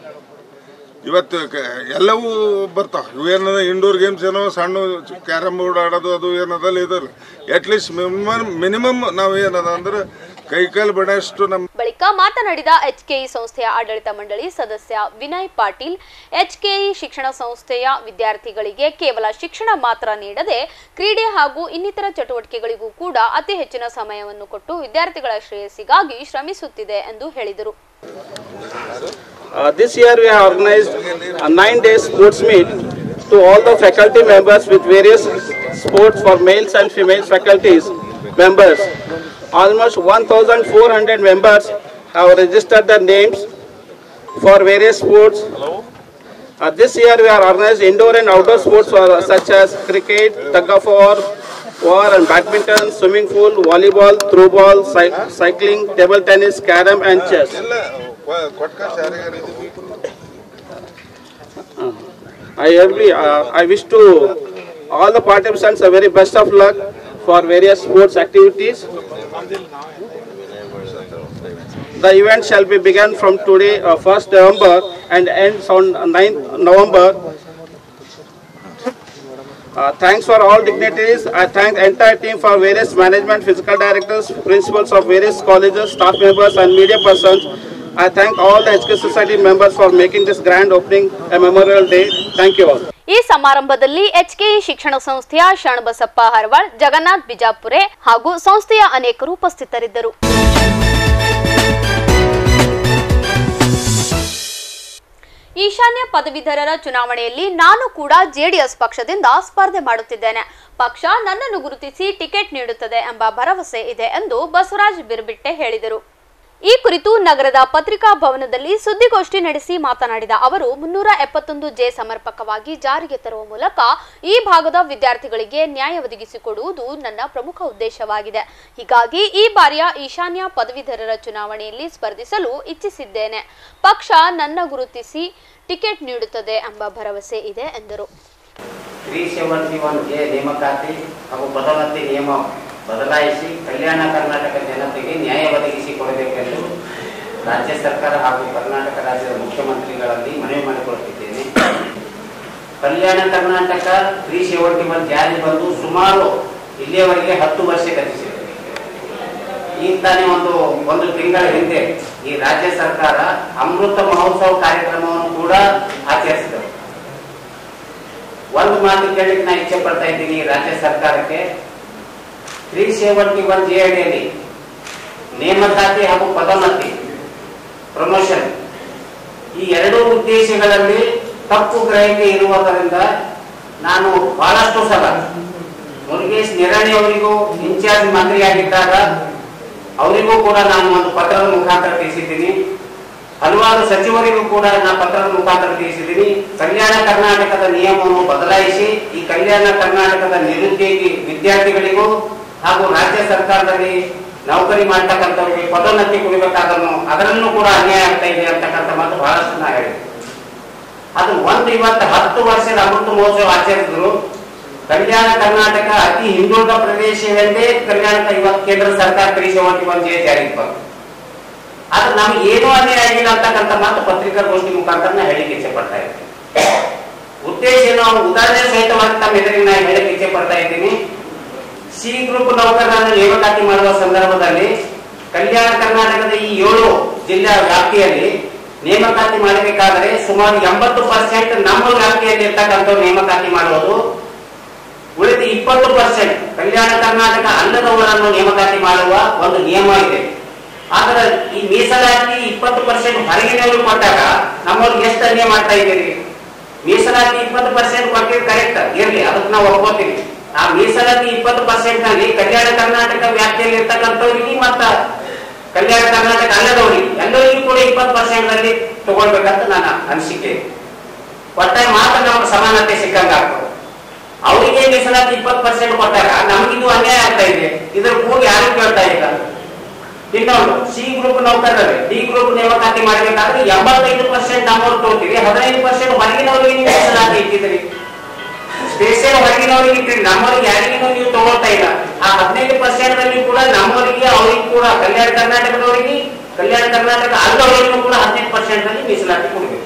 ಇವತ್ತು ಕ- ಎಲ್ಲವೂ ಬರ್ತಾವ ಇವೇನದ ಇಂಡೋರ್ ಗೇಮ್ಸ್ ಏನೋ ಸಣ್ಣ ಕ್ಯಾರಮ್ ಬೋರ್ಡ್ ಆಡೋದು ಅದು ಏನದಲ್ಲ ಇದಲ್ಲ ಅಟ್ಲೀಸ್ಟ್ ಮಿನಿಮಮ್ ಮಿನಿಮಮ್ ನಾವು ಏನದ ಅಂದ್ರೆ ಕೈಕಾಲು ಬಡಷ್ಟು ನಮ್ಮ ಬಳಿಕ ಮಾತನಾಡಿದ ಎಚ್ಕೆಇ ಸಂಸ್ಥೆಯ ಆಡಳಿತ ಮಂಡಳಿ ಸದಸ್ಯ ವಿನಯ್ ಪಾಟೀಲ್ ಎಚ್ಕೆಇ ಶಿಕ್ಷಣ ಸಂಸ್ಥೆಯ ವಿದ್ಯಾರ್ಥಿಗಳಿಗೆ ಕೇವಲ ಶಿಕ್ಷಣ ಮಾತ್ರ ನೀಡದೆ ಕ್ರೀಡೆ ಹಾಗೂ ಇನ್ನಿತರ ಚಟುವಟಿಕೆಗಳಿಗೂ ಕೂಡ ಅತಿ ಹೆಚ್ಚಿನ ಸಮಯವನ್ನು ಕೊಟ್ಟು ವಿದ್ಯಾರ್ಥಿಗಳ ಶ್ರೇಯಸ್ಸಿಗಾಗಿ ಶ್ರಮಿಸುತ್ತಿದೆ ಎಂದು ಹೇಳಿದರು Uh, this year we have organized a nine day sports meet to all the faculty members with various sports for males and female faculties members. Almost 1,400 members have registered their names for various sports. Uh, this year we are organized indoor and outdoor sports for, such as cricket, tug of war, war and badminton, swimming pool, volleyball, throw ball, cy- cycling, table tennis, carom and chess. I agree. Uh, I wish to all the participants a very best of luck for various sports activities. The event shall be begun from today, uh, 1st November, and ends on 9th November. Uh, thanks for all dignitaries. I thank the entire team for various management, physical directors, principals of various colleges, staff members, and media persons. I thank all the HK Society members for making this grand opening a memorial day. Thank you all. ಈ ಸಮಾರಂಭದಲ್ಲಿ HKE ಶಿಕ್ಷಣ ಸಂಸ್ಥೆಯ ಶರಣಬಸಪ್ಪ ಹರವಾಳ್ ಜಗನ್ನಾಥ್ ಬಿಜಾಪುರೆ ಹಾಗೂ ಸಂಸ್ಥೆಯ ಅನೇಕರು ಉಪಸ್ಥಿತರಿದ್ದರು ಈಶಾನ್ಯ ಪದವೀಧರರ ಚುನಾವಣೆಯಲ್ಲಿ ನಾನು ಕೂಡ ಜೆಡಿಎಸ್ ಪಕ್ಷದಿಂದ ಸ್ಪರ್ಧೆ ಮಾಡುತ್ತಿದ್ದೇನೆ ಪಕ್ಷ ನನ್ನನ್ನು ಗುರುತಿಸಿ ಟಿಕೆಟ್ ನೀಡುತ್ತದೆ ಎಂಬ ಭರವಸೆ ಇದೆ ಎಂದು ಬಸವರಾಜ್ ಬಿರ್ಬಿಟ್ಟೆ ಹೇಳಿದರು ಈ ಕುರಿತು ನಗರದ ಪತ್ರಿಕಾ ಭವನದಲ್ಲಿ ಸುದ್ದಿಗೋಷ್ಠಿ ನಡೆಸಿ ಮಾತನಾಡಿದ ಅವರು ಮುನ್ನೂರ ಎಪ್ಪತ್ತೊಂದು ಜೆ ಸಮರ್ಪಕವಾಗಿ ಜಾರಿಗೆ ತರುವ ಮೂಲಕ ಈ ಭಾಗದ ವಿದ್ಯಾರ್ಥಿಗಳಿಗೆ ನ್ಯಾಯ ಒದಗಿಸಿಕೊಡುವುದು ನನ್ನ ಪ್ರಮುಖ ಉದ್ದೇಶವಾಗಿದೆ ಹೀಗಾಗಿ ಈ ಬಾರಿಯ ಈಶಾನ್ಯ ಪದವೀಧರರ ಚುನಾವಣೆಯಲ್ಲಿ ಸ್ಪರ್ಧಿಸಲು ಇಚ್ಛಿಸಿದ್ದೇನೆ ಪಕ್ಷ ನನ್ನ ಗುರುತಿಸಿ ಟಿಕೆಟ್ ನೀಡುತ್ತದೆ ಎಂಬ ಭರವಸೆ ಇದೆ ಎಂದರು ತ್ರೀ ಸೆವೆಂಟಿ ಒನ್ ಎ ನೇಮಕಾತಿ ಹಾಗೂ ಪದೋನ್ನತಿ ನಿಯಮ ಬದಲಾಯಿಸಿ ಕಲ್ಯಾಣ ಕರ್ನಾಟಕ ಜನತೆಗೆ ನ್ಯಾಯ ಒದಗಿಸಿ ಕೊಡಬೇಕೆಂದು ರಾಜ್ಯ ಸರ್ಕಾರ ಹಾಗೂ ಕರ್ನಾಟಕ ರಾಜ್ಯದ ಮುಖ್ಯಮಂತ್ರಿಗಳಲ್ಲಿ ಮನವಿ ಮಾಡಿಕೊಳ್ಳುತ್ತಿದ್ದೇನೆ Kalyana Karnataka three seventy one ಜಾರಿ ಬಂದು ಸುಮಾರು ಇಲ್ಲಿಯವರೆಗೆ ಹತ್ತು ವರ್ಷ ಗತಿಸಿದೆ ಈಗ ತಾನೇ ಒಂದು ಒಂದು ತಿಂಗಳ ಹಿಂದೆ ಈ ರಾಜ್ಯ ಸರ್ಕಾರ ಅಮೃತ ಮಹೋತ್ಸವ ಕಾರ್ಯಕ್ರಮವನ್ನು ಕೂಡ ಆಚರಿಸಿದರು ಒಂದು ಮಾತು ಕೇಳಲಿಕ್ಕೆ ನಾನು ಇಚ್ಛೆ ಪಡ್ತಾ ಇದ್ದೀನಿ ರಾಜ್ಯ ಸರ್ಕಾರಕ್ಕೆ ತ್ರೀ ಸೆವೆಂಟಿ ಒನ್ ಜೆ ಅಡಿಯಲ್ಲಿ ನೇಮಕಾತಿ ಹಾಗೂ ಪದೋನ್ನತಿ ಪ್ರಮೋಷನ್ ಈ ಎರಡೂ ಉದ್ದೇಶಗಳಲ್ಲಿ ತಪ್ಪು ಗ್ರಹಿಕೆ ಇರುವುದರಿಂದ ನಾನು ಬಹಳಷ್ಟು ಸಲ ಮುರುಗೇಶ್ ನಿರಾಣಿ ಅವರಿಗೂ ಇನ್ಚಾರ್ಜ್ ಮಂತ್ರಿಯಾಗಿದ್ದಾಗ ಅವರಿಗೂ ಕೂಡ ನಾನು ಒಂದು ಪತ್ರದ ಮುಖಾಂತರ ತಿಳಿಸಿದ್ದೀನಿ ಹಲವಾರು ಸಚಿವರಿಗೂ ಕೂಡ ನಾನು ಪತ್ರದ ಮುಖಾಂತರ ತಿಳಿಸಿದ್ದೀನಿ ಕಲ್ಯಾಣ ಕರ್ನಾಟಕದ ನಿಯಮವನ್ನು ಬದಲಾಯಿಸಿ ಈ ಕಲ್ಯಾಣ ಕರ್ನಾಟಕದ ನಿರುದ್ಯೋಗಿ ವಿದ್ಯಾರ್ಥಿಗಳಿಗೂ ಹಾಗೂ ರಾಜ್ಯ ಸರ್ಕಾರದಲ್ಲಿ ನೌಕರಿ ಮಾಡ್ತಕ್ಕಂಥವ್ರಿಗೆ ಪದೋನ್ನತಿ ಕೊಡಬೇಕಾದನ್ನು ಅದರಲ್ಲೂ ಕೂಡ ಅನ್ಯಾಯ ಆಗ್ತಾ ಇದೆ ಅಂತಕ್ಕಂಥ ಮಾತು ಬಹಳಷ್ಟು ನಾ ಹೇಳಿದೆ ಅದು ಒಂದು ಇವತ್ತು ಹತ್ತು ವರ್ಷದ ಅಮೃತ ಮಹೋತ್ಸವ ಆಚರಿಸಿದ್ರು ಕಲ್ಯಾಣ ಕರ್ನಾಟಕ ಅತಿ ಹಿಂದುಳಿದ ಪ್ರದೇಶವೆಂದೇ ಕಲ್ಯಾಣ ಇವತ್ತು ಕೇಂದ್ರ ಸರ್ಕಾರ ತ್ರೀ ಸೆವೆಂಟಿ ಒನ್ ಜೆ ಜಾರಿಗೆ ಬಂತು ಆದ್ರೆ ನಮ್ಗೆ ಏನೂ ಅನ್ಯಾಯ ಆಗಿಲ್ಲ ಅಂತಕ್ಕಂಥ ಮಾತು ಪತ್ರಿಕಾಗೋಷ್ಠಿ ಮುಖಾಂತರ ನಾ ಹೇಳಿಕ್ಕೆ ಇಚ್ಛೆ ಪಡ್ತಾ ಇದ್ದೀನಿ ಉದ್ದೇಶ ಏನು ಅವ್ನು ಉದಾಹರಣೆ ಸಹಿತವಾಗಿ ತಮ್ಮ ಎದುರಿಗೆ ನಾನು ಹೇಳಿಕ್ಕೆ ಇಚ್ಛೆ ಪಡ್ತಾ ಇದ್ದೀನಿ ಸಿ ಗ್ರೂಪ್ ನೌಕರರನ್ನು ನೇಮಕಾತಿ ಮಾಡುವ ಸಂದರ್ಭದಲ್ಲಿ ಕಲ್ಯಾಣ ಕರ್ನಾಟಕದ ಈ ಏಳು ಜಿಲ್ಲೆಯ ವ್ಯಾಪ್ತಿಯಲ್ಲಿ ನೇಮಕಾತಿ ಮಾಡಬೇಕಾದರೆ ಸುಮಾರು ಎಂಬತ್ತು ಪರ್ಸೆಂಟ್ ನಮ್ಮ ವ್ಯಾಪ್ತಿಯಲ್ಲಿ ಇರ್ತಕ್ಕಂಥ ನೇಮಕಾತಿ ಮಾಡುವುದು ಉಳಿದ ಇಪ್ಪತ್ತು ಪರ್ಸೆಂಟ್ ಕಲ್ಯಾಣ ಕರ್ನಾಟಕ ಅಲ್ಲದವರನ್ನು ನೇಮಕಾತಿ ಮಾಡುವ ಒಂದು ನಿಯಮ ಇದೆ ಆದ್ರೆ ಈ ಮೀಸಲಾತಿ ಇಪ್ಪತ್ತು ಪರ್ಸೆಂಟ್ ಹೊರಗಿನವರು ಕೊಟ್ಟಾಗ ನಮ್ಮವ್ರಿಗೆ ಎಷ್ಟು ಅನ್ಯಾಯ ಮಾಡ್ತಾ ಇದ್ದೀರಿ ಮೀಸಲಾತಿ ಇಪ್ಪತ್ತು ಪರ್ಸೆಂಟ್ ಕೊಟ್ಟಿದ್ದು ಕರೆಕ್ಟ್ ಇರ್ಲಿ ಅದಕ್ಕೆ ನಾವು ಒಪ್ಕೋತೀವಿ ಆ ಮೀಸಲಾತಿ ಇಪ್ಪತ್ತು ಪರ್ಸೆಂಟ್ ನಲ್ಲಿ ಕಲ್ಯಾಣ ಕರ್ನಾಟಕ ವ್ಯಾಪ್ತಿಯಲ್ಲಿ ಇರ್ತಕ್ಕಂಥವ್ರಿಗೆ ಮತ್ತ ಕಲ್ಯಾಣ ಕರ್ನಾಟಕ ಅಲ್ಲದವರಿಗೆ ಎಲ್ಲರಿಗೂ ಕೂಡ ಇಪ್ಪತ್ತು ಪರ್ಸೆಂಟ್ ನಲ್ಲಿ ತಗೊಳ್ಬೇಕಂತ ನನ್ನ ಅನಿಸಿಕೆ ಒಟ್ಟಾಗಿ ಮಾತ್ರ ನಮಗೆ ಸಮಾನತೆ ಸಿಕ್ಕಂಗ ಆಗ್ತದೆ ಅವರಿಗೆ ಮೀಸಲಾತಿ ಇಪ್ಪತ್ತು ಪರ್ಸೆಂಟ್ ಕೊಟ್ಟಾಗ ನಮಗಿದು ಅನ್ಯಾಯ ಆಗ್ತಾ ಇದೆ ಇದ್ರ ಕೂಗಿ ಯಾರು ಕೇಳ್ತಾ ಇಲ್ಲ ಇನ್ನೊಂದು ಸಿ ಗ್ರೂಪ್ ನೌಕರರೇ ಡಿ ಗ್ರೂಪ್ ನೇಮಕಾತಿ ಮಾಡಬೇಕಾದ್ರೆ ಎಂಬತ್ತೈದು ಪರ್ಸೆಂಟ್ ನಮ್ಮವ್ರು ತಗೋತೀರಿ ಹದಿನೈದು ಪರ್ಸೆಂಟ್ ಹೊರಗಿನವರಿಗೆ ನೀವು ಮೀಸಲಾತಿ ಇಟ್ಟಿದ್ರಿ ಸ್ಪೇಷಲ್ ಹೊರಗಿನವರಿಗೆ ಇಟ್ಟಿರಿ ನಮ್ಮವರಿಗೆ ಯಾರಿಗೂ ನೀವು ತಗೊಳ್ತಾ ಇಲ್ಲ ಆ ಹದಿನೈದು ಪರ್ಸೆಂಟ್ ನಲ್ಲಿ ಕೂಡ ನಮ್ಮವರಿಗೆ ಅವ್ರಿಗೆ ಕೂಡ ಕಲ್ಯಾಣ ಕರ್ನಾಟಕದವರಿಗೆ ಕಲ್ಯಾಣ ಕರ್ನಾಟಕ ಅಲ್ಲವರಿಗೂ ಕೂಡ ಹದಿನೈದು ಪರ್ಸೆಂಟ್ ನಲ್ಲಿ ಮೀಸಲಾತಿ ಕೊಡಬೇಕು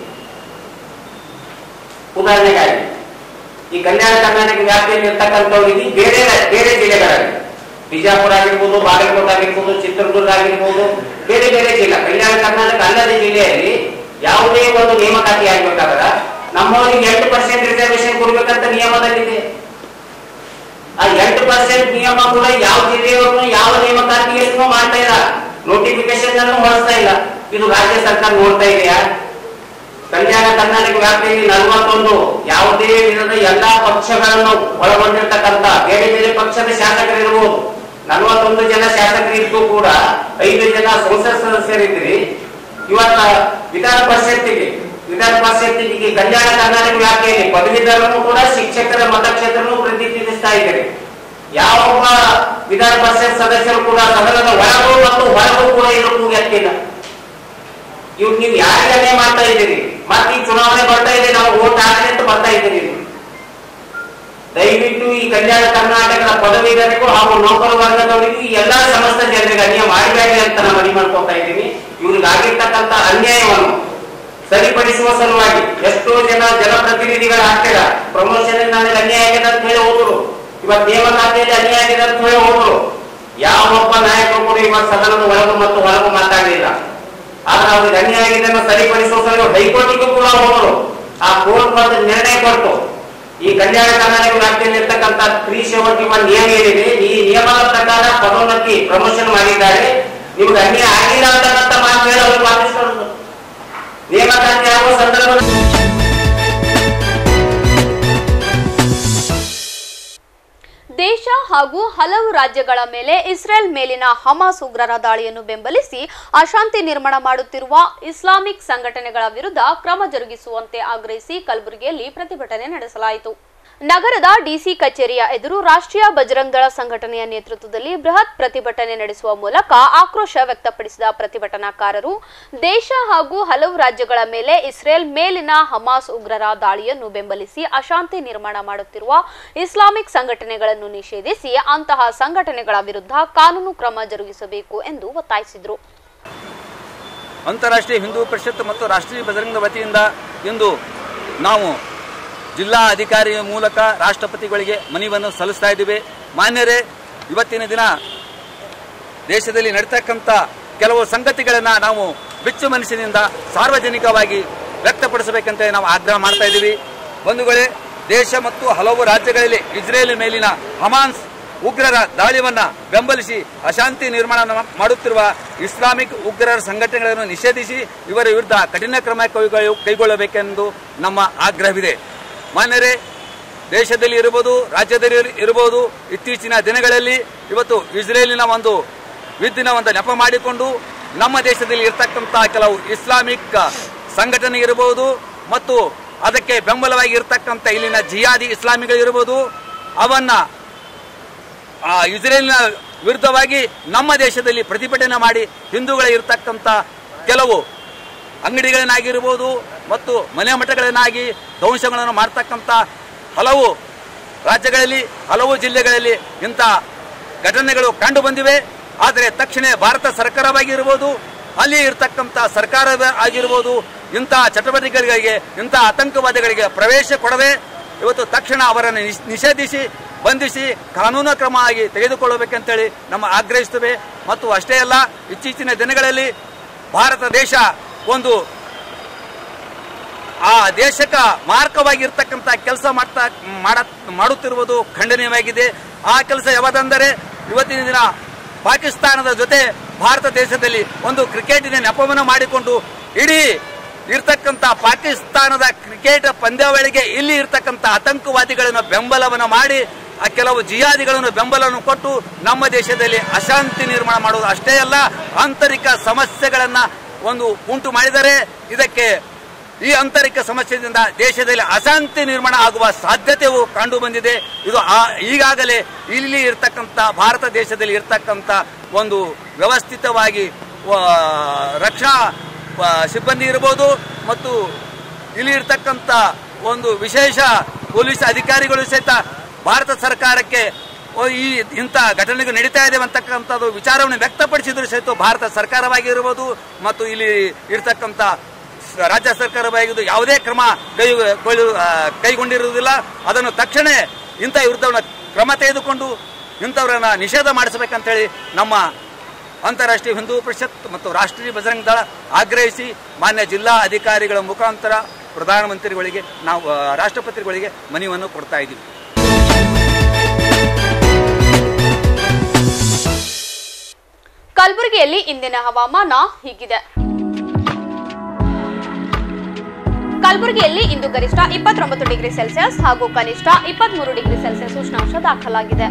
ಉದಾಹರಣೆಗಾಗಿ ಈ ಕಲ್ಯಾಣ ಕರ್ನಾಟಕ ವ್ಯಾಪ್ತಿಯಲ್ಲಿ ಇರ್ತಕ್ಕಂಥವರಿಗೆ ಬೇರೆ ಬೇರೆ ಜಿಲ್ಲೆಗಳಲ್ಲಿ ಬಿಜಾಪುರ ಆಗಿರ್ಬೋದು ಬಾಗಲಕೋಟೆ ಆಗಿರ್ಬೋದು ಚಿತ್ರದುರ್ಗ ಆಗಿರ್ಬೋದು ಬೇರೆ ಬೇರೆ ಜಿಲ್ಲೆ ಕಲ್ಯಾಣ ಕರ್ನಾಟಕ ಅಲ್ಲದ ಜಿಲ್ಲೆಯಲ್ಲಿ ಯಾವುದೇ ಒಂದು ನೇಮಕಾತಿ ಆಗ್ಬೇಕಾದ್ರ ನಮ್ಮವರಿಗೆ ಎಂಟು ಪರ್ಸೆಂಟ್ ರಿಸರ್ವೇಶನ್ ಕೊಡ್ಬೇಕಂತ ನಿಯಮದಲ್ಲಿದೆ ಆ ಎಂಟು ಪರ್ಸೆಂಟ್ ನಿಯಮ ಕೂಡ ಯಾವ ಜಿಲ್ಲೆಯವ್ರನ್ನು ಯಾವ ನೇಮಕಾತಿಯನ್ನು ಮಾಡ್ತಾ ಇಲ್ಲ ನೋಟಿಫಿಕೇಶನ್ ಅನ್ನು ಹೊರಸ್ತಾ ಇಲ್ಲ ಇದು ರಾಜ್ಯ ಸರ್ಕಾರ ನೋಡ್ತಾ ಇದೆಯಾ ಕಲ್ಯಾಣ ಕರ್ನಾಟಕ ವ್ಯಾಪ್ತಿಯಲ್ಲಿ ನಲವತ್ತೊಂದು ಯಾವುದೇ ವಿಧದ ಎಲ್ಲಾ ಪಕ್ಷಗಳನ್ನು ಒಳಗೊಂಡಿರ್ತಕ್ಕಂಥ ಬೇರೆ ಬೇರೆ ಪಕ್ಷದ ಶಾಸಕರಿರ್ಬೋದು ನಲವತ್ತೊಂದು ಜನ ಶಾಸಕರಿದ್ದು ಕೂಡ ಐದು ಜನ ಸಂಸತ್ ಸದಸ್ಯರಿದ್ರಿ ಇವತ್ತ ವಿಧಾನ ಪರಿಷತ್ತಿಗೆ ವಿಧಾನ ಪರಿಷತ್ತಿಗೆ ಕಲ್ಯಾಣ ಕರ್ನಾಟಕ ವ್ಯಾಪ್ತಿಯಲ್ಲಿ ಪದವೀಧರನ್ನು ಕೂಡ ಶಿಕ್ಷಕರ ಮತಕ್ಷೇತ್ರವನ್ನು ಪ್ರತಿನಿಧಿಸ್ತಾ ಇದ್ದೀರಿ ಯಾವೊಬ್ಬ ವಿಧಾನ ಪರಿಷತ್ ಸದಸ್ಯರು ಕೂಡ ಸದನದ ಒಳಗೂ ಮತ್ತು ಹೊರಗೂ ಕೂಡ ಇದು ಕೂಗಿ ಎತ್ತಿಲ್ಲ ಇವ್ ನೀವು ಯಾರಿಗೆ ಅನ್ಯಾಯ ಮಾಡ್ತಾ ಇದ್ದೀರಿ ಮತ್ತೆ ಈ ಚುನಾವಣೆ ಬರ್ತಾ ಇದೆ ನಾವು ಓಟ್ ಹಾಕಲಿ ಅಂತ ಬರ್ತಾ ಇದ್ದೀರಿ ನೀವು. ದಯವಿಟ್ಟು ಈ ಕಲ್ಯಾಣ ಕರ್ನಾಟಕದ ಪದವೀಧರಿಗೂ ಹಾಗೂ ನೌಕರ ವರ್ಗದವರಿಗೂ ಈ ಎಲ್ಲಾ ಸಮಸ್ತ ಜನರಿಗೆ ಅನ್ಯಾಯ ಮಾಡಬೇಡಿ ಅಂತ ನಾನು ಮನವಿ ಮಾಡ್ಕೊತಾ ಇದ್ದೀನಿ ಇವ್ರಿಗೆ ಆಗಿರ್ತಕ್ಕಂಥ ಅನ್ಯಾಯವನ್ನು ಸರಿಪಡಿಸುವ ಸಲುವಾಗಿ ಎಷ್ಟೋ ಜನ ಜನಪ್ರತಿನಿಧಿಗಳು ಆಗ್ತೀರ ಪ್ರಮೋಷನ್ ನನಗೆ ಅನ್ಯಾಯ ಆಗಿದೆ ಅಂತ ಹೇಳಿ ಹೋದ್ರು ಇವತ್ತು ನೇಮಕಾತಿಯಲ್ಲಿ ಅನ್ಯಾಯ ಆಗಿದೆ ಅಂತ ಹೇಳಿ ಹೋದ್ರು ಯಾವೊಬ್ಬ ನಾಯಕರು ಕೂಡ ಇವತ್ತು ಸದನದ ಒಳಗು ಮತ್ತು ಹೊರಗು ಮಾತಾಡಲಿಲ್ಲ ಆದ್ರೆ ಅವ್ರಿಗೆ ಅನ್ಯಾಯ ಆಗಿದೆ ಅನ್ನೋ ಸರಿಪಡಿಸುವ ಸಲುವಾಗಿ ಹೈಕೋರ್ಟಿಗೂ ಕೂಡ ಹೋದರು ಆ ಕೋರ್ಟ್ ಮತ್ತು ನಿರ್ಣಯ ಕೊಟ್ಟು ಈ ಕಲ್ಯಾಣ ಕರ್ನಾಟಕ ವ್ಯಾಪ್ತಿಯಲ್ಲಿ ಇರ್ತಕ್ಕಂಥ ತ್ರೀ ಸೆವೆಂಟಿ ಒನ್ ನಿಯಮ ಏನಿದೆ ಈ ನಿಯಮದ ಪ್ರಕಾರ ಪದೋನ್ನತಿ ಪ್ರಮೋಷನ್ ಮಾಡಿದ್ದಾರೆ ನಿಮ್ಗೆ ಅನ್ಯಾಯ ಆಗಿಲ್ಲ ಅಂತಕ್ಕಂಥ ಮಾತು ಹೇಳಿ ಅವ್ರಿಗೆ ವಾದಿಸ್ಕೊಂಡು ನೇಮಕಾತಿ ಆಗುವ ಸಂದರ್ಭದಲ್ಲಿ ದೇಶ ಹಾಗೂ ಹಲವು ರಾಜ್ಯಗಳ ಮೇಲೆ ಇಸ್ರೇಲ್ ಮೇಲಿನ ಹಮಾಸ್ ಉಗ್ರರ ದಾಳಿಯನ್ನು ಬೆಂಬಲಿಸಿ ಅಶಾಂತಿ ನಿರ್ಮಾಣ ಮಾಡುತ್ತಿರುವ ಇಸ್ಲಾಮಿಕ್ ಸಂಘಟನೆಗಳ ವಿರುದ್ಧ ಕ್ರಮ ಜರುಗಿಸುವಂತೆ ಆಗ್ರಹಿಸಿ ಕಲಬುರಗಿಯಲ್ಲಿ ಪ್ರತಿಭಟನೆ ನಡೆಸಲಾಯಿತು ನಗರದ ಡಿಸಿ ಕಚೇರಿಯ ಎದುರು ರಾಷ್ಟ್ರೀಯ ಬಜರಂಗ್ ದಳ ಸಂಘಟನೆಯ ನೇತೃತ್ವದಲ್ಲಿ ಬೃಹತ್ ಪ್ರತಿಭಟನೆ ನಡೆಸುವ ಮೂಲಕ ಆಕ್ರೋಶ ವ್ಯಕ್ತಪಡಿಸಿದ ಪ್ರತಿಭಟನಾಕಾರರು ದೇಶ ಹಾಗೂ ಹಲವು ರಾಜ್ಯಗಳ ಮೇಲೆ ಇಸ್ರೇಲ್ ಮೇಲಿನ ಹಮಾಸ್ ಉಗ್ರರ ದಾಳಿಯನ್ನು ಬೆಂಬಲಿಸಿ ಅಶಾಂತಿ ನಿರ್ಮಾಣ ಮಾಡುತ್ತಿರುವ ಇಸ್ಲಾಮಿಕ್ ಸಂಘಟನೆಗಳನ್ನು ನಿಷೇಧಿಸಿ ಅಂತಹ ಸಂಘಟನೆಗಳ ವಿರುದ್ಧ ಕಾನೂನು ಕ್ರಮ ಜರುಗಿಸಬೇಕು ಎಂದು ಒತ್ತಾಯಿಸಿದರು ಅಂತಾರಾಷ್ಟ್ರೀಯ ಹಿಂದೂ ಪರಿಷತ್ ಮತ್ತು ರಾಷ್ಟ್ರೀಯ ಬಜರಂಗ ವತಿಯಿಂದ ಇಂದು ನಾವು ಜಿಲ್ಲಾ ಅಧಿಕಾರಿಯ ಮೂಲಕ ರಾಷ್ಟ್ರಪತಿಗಳಿಗೆ ಮನವಿಯನ್ನು ಸಲ್ಲಿಸ್ತಾ ಇದ್ದೀವಿ ಮಾನ್ಯರೇ ಇವತ್ತಿನ ದಿನ ದೇಶದಲ್ಲಿ ನಡೀತಕ್ಕಂಥ ಕೆಲವು ಸಂಗತಿಗಳನ್ನು ನಾವು ಬಿಚ್ಚು ಮನಸ್ಸಿನಿಂದ ಸಾರ್ವಜನಿಕವಾಗಿ ವ್ಯಕ್ತಪಡಿಸಬೇಕಂತ ನಾವು ಆಗ್ರಹ ಮಾಡ್ತಾ ಇದ್ದೀವಿ ಬಂಧುಗಳೇ ದೇಶ ಮತ್ತು ಹಲವು ರಾಜ್ಯಗಳಲ್ಲಿ ಇಸ್ರೇಲ್ ಮೇಲಿನ ಹಮಾನ್ಸ್ ಉಗ್ರರ ದಾಳಿಯನ್ನ ಬೆಂಬಲಿಸಿ ಅಶಾಂತಿ ನಿರ್ಮಾಣ ಮಾಡುತ್ತಿರುವ ಇಸ್ಲಾಮಿಕ್ ಉಗ್ರರ ಸಂಘಟನೆಗಳನ್ನು ನಿಷೇಧಿಸಿ ಇವರ ವಿರುದ್ಧ ಕಠಿಣ ಕ್ರಮ ಕೈಗೊಳ್ಳ- ಕೈಗೊಳ್ಳಬೇಕೆಂದು ನಮ್ಮ ಆಗ್ರಹವಿದೆ ಮಾನ್ಯರೇ ದೇಶದಲ್ಲಿ ಇರಬಹುದು ರಾಜ್ಯದಲ್ಲಿ ಇರ- ಇರಬಹುದು ಇತ್ತೀಚಿನ ದಿನಗಳಲ್ಲಿ ಇವತ್ತು ಇಸ್ರೇಲಿನ ಒಂದು ವಿದ್ದಿನ ಒಂದು ನೆಪ ಮಾಡಿಕೊಂಡು ನಮ್ಮ ದೇಶದಲ್ಲಿ ಇರತಕ್ಕಂಥ ಕೆಲವು ಇಸ್ಲಾಮಿಕ್ ಸಂಘಟನೆ ಇರಬಹುದು ಮತ್ತು ಅದಕ್ಕೆ ಬೆಂಬಲವಾಗಿ ಇರತಕ್ಕಂಥ ಇಲ್ಲಿನ ಜಿಯಾದಿ ಇಸ್ಲಾಮಿಗಳು ಇರಬಹುದು ಅವನ್ನ ಆ ಇಸ್ರೇಲಿನ ವಿರುದ್ಧವಾಗಿ ನಮ್ಮ ದೇಶದಲ್ಲಿ ಪ್ರತಿಭಟನೆ ಮಾಡಿ ಹಿಂದೂಗಳ ಇರತಕ್ಕಂಥ ಕೆಲವು ಅಂಗಡಿಗಳನ್ನಾಗಿರ್ಬೋದು ಮತ್ತು ಮನೆ ಮಠಗಳನ್ನಾಗಿ ಧ್ವಂಸಗಳನ್ನು ಮಾಡ್ತಕ್ಕಂಥ ಹಲವು ರಾಜ್ಯಗಳಲ್ಲಿ ಹಲವು ಜಿಲ್ಲೆಗಳಲ್ಲಿ ಇಂಥ ಘಟನೆಗಳು ಕಂಡು ಬಂದಿವೆ ಆದರೆ ತಕ್ಷಣ ಭಾರತ ಸರ್ಕಾರವಾಗಿರ್ಬೋದು ಅಲ್ಲಿ ಇರ್ತಕ್ಕಂಥ ಸರ್ಕಾರ ಆಗಿರ್ಬೋದು ಇಂಥ ಚಟುವಟಿಕೆಗಳಿಗೆ ಇಂಥ ಆತಂಕವಾದಿಗಳಿಗೆ ಪ್ರವೇಶ ಕೊಡದೆ ಇವತ್ತು ತಕ್ಷಣ ಅವರನ್ನು ನಿಷ್- ನಿಷೇಧಿಸಿ ಬಂಧಿಸಿ ಕಾನೂನು ಕ್ರಮ ಆಗಿ ತೆಗೆದುಕೊಳ್ಳಬೇಕಂತೇಳಿ ನಮ್ಮ ಆಗ್ರಹಿಸುತ್ತೇವೆ ಮತ್ತು ಅಷ್ಟೇ ಅಲ್ಲ ಇತ್ತೀಚಿನ ದಿನಗಳಲ್ಲಿ ಭಾರತ ದೇಶ ಒಂದು ಆ ದೇಶಕ್ಕ ಮಾರ್ಕವಾಗಿರ್ತಕ್ಕಂಥ ಕೆಲಸ ಮಾಡ್ತಾ ಮಾಡ ಮಾಡುತ್ತಿರುವುದು ಖಂಡನೀಯವಾಗಿದೆ ಆ ಕೆಲಸ ಯಾವುದೆಂದರೆ ಇವತ್ತಿನ ದಿನ ಪಾಕಿಸ್ತಾನದ ಜೊತೆ ಭಾರತ ದೇಶದಲ್ಲಿ ಒಂದು ಕ್ರಿಕೆಟಿನ ನೆಪವನ್ನು ಮಾಡಿಕೊಂಡು ಇಡೀ ಇರ್ತಕ್ಕಂಥ ಪಾಕಿಸ್ತಾನದ ಕ್ರಿಕೆಟ್ ಪಂದ್ಯಾವಳಿಗೆ ಇಲ್ಲಿ ಇರ್ತಕ್ಕಂಥ ಆತಂಕವಾದಿಗಳನ್ನು ಬೆಂಬಲವನ್ನು ಮಾಡಿ ಆ ಕೆಲವು ಜಿಹಾದಿಗಳನ್ನು ಬೆಂಬಲವನ್ನು ಕೊಟ್ಟು ನಮ್ಮ ದೇಶದಲ್ಲಿ ಅಶಾಂತಿ ನಿರ್ಮಾಣ ಮಾಡುವುದು ಅಷ್ಟೇ ಅಲ್ಲ ಆಂತರಿಕ ಸಮಸ್ಯೆಗಳನ್ನ ಒಂದು ಉಂಟು ಮಾಡಿದರೆ ಇದಕ್ಕೆ ಈ ಆಂತರಿಕ ಸಮಸ್ಯೆಯಿಂದ ದೇಶದಲ್ಲಿ ಅಶಾಂತಿ ನಿರ್ಮಾಣ ಆಗುವ ಸಾಧ್ಯತೆಯು ಕಂಡು ಬಂದಿದೆ ಇದು ಆ- ಈಗಾಗಲೇ ಇಲ್ಲಿ ಇರ್ತಕ್ಕಂಥ ಭಾರತ ದೇಶದಲ್ಲಿ ಇರ್ತಕ್ಕಂಥ ಒಂದು ವ್ಯವಸ್ಥಿತವಾಗಿ ವ- ರಕ್ಷಣಾ ವ- ಸಿಬ್ಬಂದಿ ಇರಬಹುದು ಮತ್ತು ಇಲ್ಲಿ ಇರ್ತಕ್ಕಂಥ ಒಂದು ವಿಶೇಷ ಪೊಲೀಸ್ ಅಧಿಕಾರಿಗಳು ಸಹಿತ ಭಾರತ ಸರ್ಕಾರಕ್ಕೆ ಓ, ಈ ಇಂಥ ಘಟನೆಗಳು ನಡೀತಾ ಇದೆ ಅಂತಕ್ಕಂಥದ್ದು ವಿಚಾರವನ್ನು ವ್ಯಕ್ತಪಡಿಸಿದ್ರು ಸಹಿತ ಭಾರತ ಸರ್ಕಾರವಾಗಿರ್ಬೋದು ಮತ್ತು ಇಲ್ಲಿ ಇರ್ತಕ್ಕಂಥ ಸ- ರಾಜ್ಯ ಸರ್ಕಾರವಾಗಿದ್ದು ಯಾವುದೇ ಕ್ರಮ ಕೈ ಕೊಳ್ಳು- ಆ, ಕೈಗೊಂಡಿರುವುದಿಲ್ಲ ಅದನ್ನು ತಕ್ಷಣ ಇಂಥ ವಿರುದ್ಧವನ್ನು ಕ್ರಮ ತೆಗೆದುಕೊಂಡು ಇಂಥವರನ್ನ ನಿಷೇಧ ಮಾಡಿಸಬೇಕಂತೇಳಿ ನಮ್ಮ ಅಂತಾರಾಷ್ಟ್ರೀಯ ಹಿಂದೂ ಪರಿಷತ್ ಮತ್ತು ರಾಷ್ಟ್ರೀಯ ಬಜರಂಗ ದಳ ಆಗ್ರಹಿಸಿ ಮಾನ್ಯ ಜಿಲ್ಲಾ ಅಧಿಕಾರಿಗಳ ಮುಖಾಂತರ ಪ್ರಧಾನಮಂತ್ರಿಗಳಿಗೆ ನಾವು ಆ, ರಾಷ್ಟ್ರಪತಿಗಳಿಗೆ ಮನವಿಯನ್ನು ಕೊಡ್ತಾ ಇದ್ದೀವಿ ಕಲಬುರಗಿಯಲ್ಲಿ ಇಂದಿನ ಹವಾಮಾನ ಹೀಗಿದೆ ಕಲಬುರಗಿಯಲ್ಲಿ ಇಂದು ಗರಿಷ್ಠ ಇಪ್ಪತ್ತೊಂಬತ್ತು ಡಿಗ್ರಿ ಸೆಲ್ಸಿಯಸ್ ಹಾಗೂ ಕನಿಷ್ಠ ಇಪ್ಪತ್ಮೂರು ಡಿಗ್ರಿ ಸೆಲ್ಸಿಯಸ್ ಉಷ್ಣಾಂಶ ದಾಖಲಾಗಿದೆ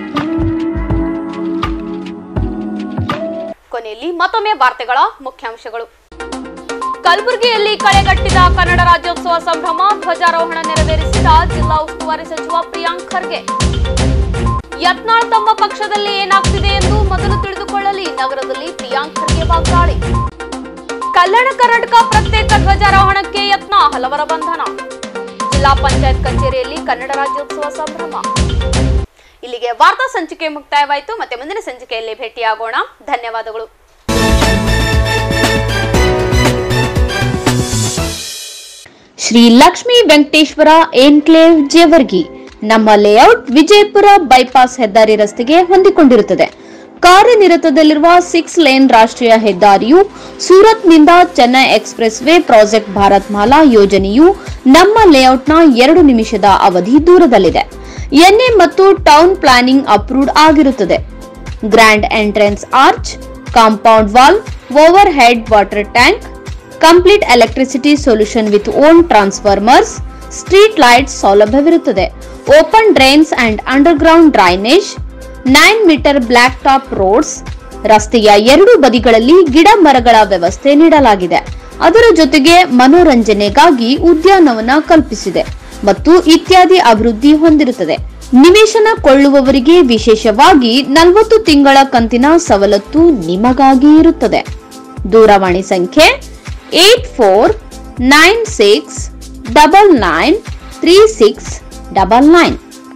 ಕೊನೆಯಲ್ಲಿ ಮತ್ತೊಮ್ಮೆ ವಾರ್ತೆಗಳ ಮುಖ್ಯಾಂಶಗಳು ಕಲಬುರಗಿಯಲ್ಲಿ ಕಳೆಗಟ್ಟಿದ ಕನ್ನಡ ರಾಜ್ಯೋತ್ಸವ ಸಂಭ್ರಮ ಧ್ವಜಾರೋಹಣ ನೆರವೇರಿಸಿದ ಜಿಲ್ಲಾ ಉಸ್ತುವಾರಿ ಸಚಿವ ಪ್ರಿಯಾಂಕ್ ಖರ್ಗೆ ಯತ್ನಾಳ್ ತಮ್ಮ ಪಕ್ಷದಲ್ಲಿ ಏನಾಗ್ತಿದೆ ಎಂದು ಮೊದಲು ತಿಳಿದುಕೊಳ್ಳಲಿ ನಗರದಲ್ಲಿ ಪ್ರಿಯಾಂಕ್ ಖರ್ಗೆ ವಾಗ್ದಾಳಿ ಕಲ್ಯಾಣ ಕರ್ನಾಟಕ ಪ್ರತ್ಯೇಕ ಧ್ವಜಾರೋಹಣಕ್ಕೆ ಯತ್ನ ಹಲವರ ಬಂಧನ ಜಿಲ್ಲಾ ಪಂಚಾಯತ್ ಕಚೇರಿಯಲ್ಲಿ ಕನ್ನಡ ರಾಜ್ಯೋತ್ಸವ ಸಂಭ್ರಮ ಇಲ್ಲಿಗೆ ವಾರ್ತಾ ಸಂಚಿಕೆ ಮುಕ್ತಾಯವಾಯಿತು ಮತ್ತೆ ಮುಂದಿನ ಸಂಚಿಕೆಯಲ್ಲಿ ಭೇಟಿಯಾಗೋಣ ಧನ್ಯವಾದಗಳು ಶ್ರೀ ಲಕ್ಷ್ಮೀ ವೆಂಕಟೇಶ್ವರ ಏನ್ಕ್ಲೇವ್ ಜೇವರ್ಗಿ ನಮ್ಮ ಲೇಔಟ್ ವಿಜಯಪುರ ಬೈಪಾಸ್ ಹೆದ್ದಾರಿ ರಸ್ತೆಗೆ ಹೊಂದಿಕೊಂಡಿರುತ್ತದೆ ಕಾರ್ಯನಿರತದಲ್ಲಿರುವ ಸಿಕ್ಸ್ ಲೇನ್ ರಾಷ್ಟ್ರೀಯ ಹೆದ್ದಾರಿಯು ಸೂರತ್ನಿಂದ Chennai expressway project Bharat Mala ಯೋಜನೆಯು ನಮ್ಮ ಲೇಔಟ್ನ ಎರಡು ನಿಮಿಷದ ಅವಧಿ ದೂರದಲ್ಲಿದೆ ಎನ್ಎ ಮತ್ತು ಟೌನ್ ಪ್ಲಾನಿಂಗ್ ಅಪ್ರೂವ್ಡ್ ಆಗಿರುತ್ತದೆ grand entrance arch compound wall overhead water tank complete electricity solution with own transformers street lights ಸೌಲಭ್ಯವಿರುತ್ತದೆ open drains and underground drainage nine metre block top roads ರಸ್ತೆಯ ಎರಡೂ ಬದಿಗಳಲ್ಲಿ ಗಿಡ ಮರಗಳ ವ್ಯವಸ್ಥೆ ನೀಡಲಾಗಿದೆ ಅದರ ಜೊತೆಗೆ ಮನೋರಂಜನೆಗಾಗಿ ಉದ್ಯಾನವನ ಕಲ್ಪಿಸಿದೆ ಮತ್ತು ಇತ್ಯಾದಿ ಅಭಿವೃದ್ಧಿ ಹೊಂದಿರುತ್ತದೆ ನಿವೇಶನ ಕೊಳ್ಳುವವರಿಗೆ ವಿಶೇಷವಾಗಿ ನಲವತ್ತು ತಿಂಗಳ ಕಂತಿನ ಸವಲತ್ತು ನಿಮಗಾಗಿ ಇರುತ್ತದೆ ದೂರವಾಣಿ ಸಂಖ್ಯೆ eight four nine six double nine three six double nine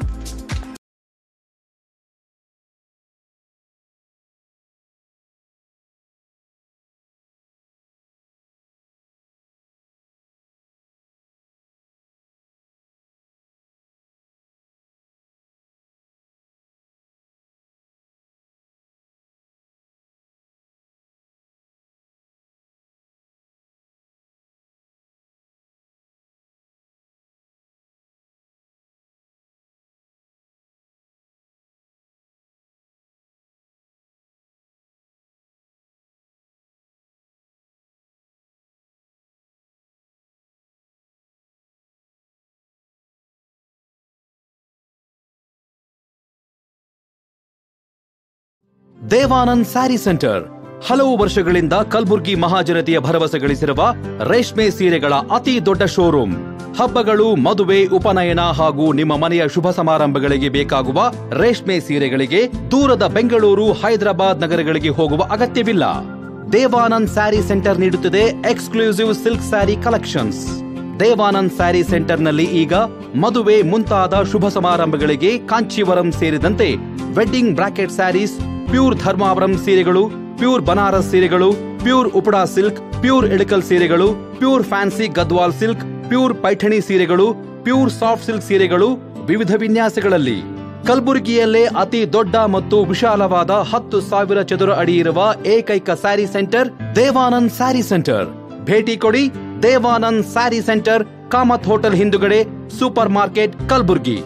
Devanand sari centre ಹಲವು ವರ್ಷಗಳಿಂದ ಕಲ್ಬುರ್ಗಿ ಮಹಾಜನತೆಯ ಭರವಸೆ ಗಳಿಸಿರುವ ರೇಷ್ಮೆ ಸೀರೆಗಳ ಅತಿ ದೊಡ್ಡ ಶೋರೂಮ್ ಹಬ್ಬಗಳು ಮದುವೆ ಉಪನಯನ ಹಾಗೂ ನಿಮ್ಮ ಮನೆಯ ಶುಭ ಸಮಾರಂಭಗಳಿಗೆ ಬೇಕಾಗುವ ರೇಷ್ಮೆ ಸೀರೆಗಳಿಗೆ ದೂರದ ಬೆಂಗಳೂರು ಹೈದರಾಬಾದ್ ನಗರಗಳಿಗೆ ಹೋಗುವ ಅಗತ್ಯವಿಲ್ಲ ದೇವಾನಂದ್ ಸ್ಯಾರಿ ಸೆಂಟರ್ ನೀಡುತ್ತಿದೆ exclusive silk sari collections Devanand sari ಸೆಂಟರ್ನಲ್ಲಿ ಈಗ ಮದುವೆ ಮುಂತಾದ ಶುಭ ಸಮಾರಂಭಗಳಿಗೆ ಕಾಂಚೀವರಂ ಸೇರಿದಂತೆ wedding bracket saris pure Dharmavaram ಸೀರೆಗಳು ಪ್ಯೂರ್ ಬನಾರಸ್ ಸೀರೆಗಳು pure Uppada silk pure Ilkal ಸೀರೆಗಳು pure fancy Gadwal silk pure Paithani ಸೀರೆಗಳು ಪ್ಯೂರ್ ಸಾಫ್ಟ್ ಸಿಲ್ಕ್ ಸೀರೆಗಳು ವಿವಿಧ ವಿನ್ಯಾಸಗಳಲ್ಲಿ ಕಲಬುರಗಿಯಲ್ಲೇ ಅತಿ ದೊಡ್ಡ ಮತ್ತು ವಿಶಾಲವಾದ ಹತ್ತು ಸಾವಿರ ಚದುರ ಅಡಿ ಇರುವ ಏಕೈಕ ಸ್ಯಾರಿ ಸೆಂಟರ್ ದೇವಾನಂದ್ ಸ್ಯಾರಿ ಸೆಂಟರ್ ಭೇಟಿ ಕೊಡಿ ದೇವಾನಂದ್ ಸ್ಯಾರಿ ಸೆಂಟರ್ ಕಾಮತ್ ಹೋಟೆಲ್ ಹಿಂದುಗಡೆ ಸೂಪರ್ ಮಾರ್ಕೆಟ್ ಕಲಬುರ್ಗಿ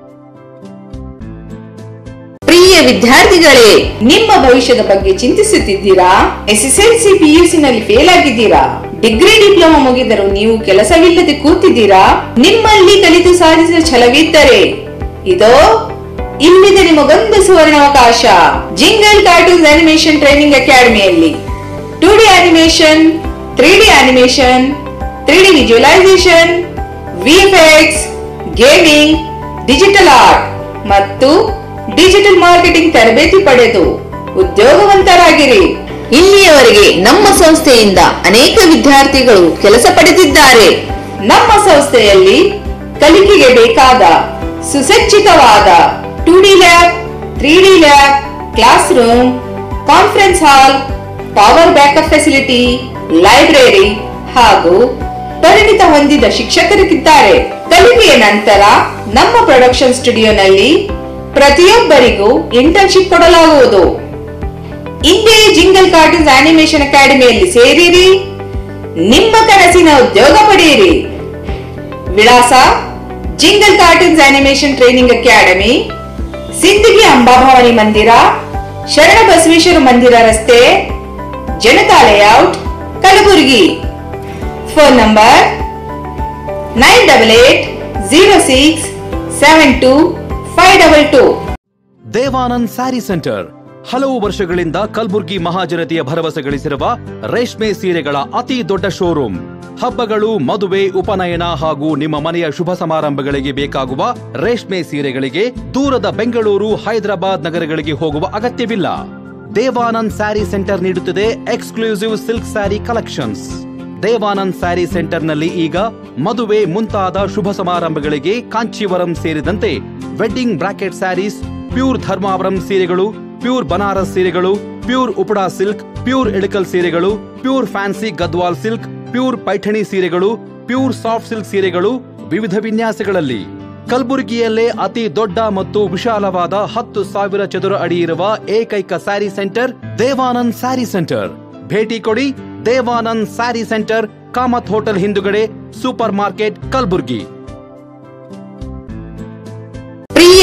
ಪ್ರಿಯ ವಿದ್ಯಾರ್ಥಿಗಳೇ ನಿಮ್ಮ ಭವಿಷ್ಯದ ಬಗ್ಗೆ ಚಿಂತಿಸುತ್ತಿದ್ದೀರಾ ಎಸ್ಎಸ್ಎಲ್ಸಿ ಪಿಯುಸಿ ನಲ್ಲಿ ಫೇಲ್ ಆಗಿದ್ದೀರಾ ಡಿಗ್ರಿ ಡಿಪ್ಲೊಮಾ ಮುಗಿದರೂ ನೀವು ಕೆಲಸವಿಲ್ಲದೆ ಕೂತಿದ್ದೀರಾ ನಿಮ್ಮಲ್ಲಿ ಕಲಿತು ಸಾಧಿಸಿದ ಛಲವಿದ್ದರೆ ಇದೋ ಇಲ್ಲಿದೆ ನಿಮಗೊಂದು ಸುವರ್ಣಾವಕಾಶ ಜಿಂಗಲ್ ಕಾರ್ಟೂನ್ಸ್ ಅನಿಮೇಷನ್ ಟ್ರೈನಿಂಗ್ ಅಕಾಡೆಮಿಯಲ್ಲಿ two D animation three D animation three D visualisation VFX gaming digital art ಮತ್ತು ಡಿಜಿಟಲ್ ಮಾರ್ಕೆಟಿಂಗ್ ತರಬೇತಿ ಪಡೆದು ಉದ್ಯೋಗವಂತರಾಗಿರಿ ಇಲ್ಲಿಯವರೆಗೆ ನಮ್ಮ ಸಂಸ್ಥೆಯಿಂದ ಅನೇಕ ವಿದ್ಯಾರ್ಥಿಗಳು ಕೆಲಸ ಪಡೆದಿದ್ದಾರೆ ನಮ್ಮ ಸಂಸ್ಥೆಯಲ್ಲಿ ಕಲಿಕೆಗೆ ಬೇಕಾದ ಸುಸಜ್ಜಿತವಾದ two D lab three D lab class room conference hall power backup facility library ಹಾಗೂ ಪರಿಣಿತ ಹೊಂದಿದ ಶಿಕ್ಷಕರಿದ್ದಾರೆ ಕಲಿಕೆಯ ನಂತರ ನಮ್ಮ ಪ್ರೊಡಕ್ಷನ್ ಸ್ಟುಡಿಯೋನಲ್ಲಿ ಪ್ರತಿಯೊಬ್ಬರಿಗೂ ಇಂಟರ್ನ್ಶಿಪ್ ಕೊಡಲಾಗುವುದು ಇಂದೇ ಜಿಂಗಲ್ ಕಾರ್ಟೂನ್ಸ್ ಆನಿಮೇಷನ್ ಅಕಾಡೆಮಿಯಲ್ಲಿ ಸೇರಿರಿ ನಿಮ್ಮ ಕನಸಿನ ಉದ್ಯೋಗ ಪಡೆಯಿರಿ ವಿಳಾಸ jingle cartoons animation training academy Sindagi Ambabhavani ಮಂದಿರ ಶರಣ ಬಸವೇಶ್ವರ ಮಂದಿರ ರಸ್ತೆ Janata layout Kalaburagi phone number nine double eight zero six seven two five double two Devanand sari centre ಹಲವು ವರ್ಷಗಳಿಂದ ಕಲ್ಬುರ್ಗಿ ಮಹಾಜನತೆಯ ಭರವಸೆ ಗಳಿಸಿರುವ ರೇಷ್ಮೆ ಸೀರೆಗಳ ಅತಿ ದೊಡ್ಡ ಶೋರೂಮ್ ಹಬ್ಬಗಳು ಮದುವೆ ಉಪನಯನ ಹಾಗೂ ನಿಮ್ಮ ಮನೆಯ ಶುಭ ಸಮಾರಂಭಗಳಿಗೆ ಬೇಕಾಗುವ ರೇಷ್ಮೆ ಸೀರೆಗಳಿಗೆ ದೂರದ ಬೆಂಗಳೂರು ಹೈದರಾಬಾದ್ ನಗರಗಳಿಗೆ ಹೋಗುವ ಅಗತ್ಯವಿಲ್ಲ ದೇವಾನಂದ್ ಸ್ಯಾರಿ ಸೆಂಟರ್ ನೀಡುತ್ತಿದೆ exclusive silk sari collections Devanand sari ಸೆಂಟರ್ನಲ್ಲಿ ಈಗ ಮದುವೆ ಮುಂತಾದ ಶುಭ ಸಮಾರಂಭಗಳಿಗೆ ಕಾಂಚೀವರಂ ಸೇರಿದಂತೆ wedding bracket saris pure Dharmavaram ಸೀರೆಗಳು ಪ್ಯೂರ್ ಬನಾರಸ್ ಸೀರೆಗಳು pure Uppada silk pure Ilkal ಸೀರೆಗಳು pure fancy Gadwal silk pure Paithani ಸೀರೆಗಳು ಪ್ಯೂರ್ ಸಾಫ್ಟ್ ಸಿಲ್ಕ್ ಸೀರೆಗಳು ವಿವಿಧ ವಿನ್ಯಾಸಗಳಲ್ಲಿ ಕಲಬುರಗಿಯಲ್ಲೇ ಅತಿ ದೊಡ್ಡ ಮತ್ತು ವಿಶಾಲವಾದ ಹತ್ತು ಸಾವಿರ ಚದುರ ಅಡಿ ಇರುವ ಏಕೈಕ ಸ್ಯಾರಿ ಸೆಂಟರ್ ದೇವಾನಂದ್ ಸ್ಯಾರಿ ಸೆಂಟರ್ ಭೇಟಿ ಕೊಡಿ ದೇವಾನಂದ್ ಸ್ಯಾರಿ ಸೆಂಟರ್ ಕಾಮತ್ ಹೋಟೆಲ್ ಹಿಂದುಗಡೆ ಸೂಪರ್ ಮಾರ್ಕೆಟ್ ಕಲಬುರ್ಗಿ ಪ್ರಿಯ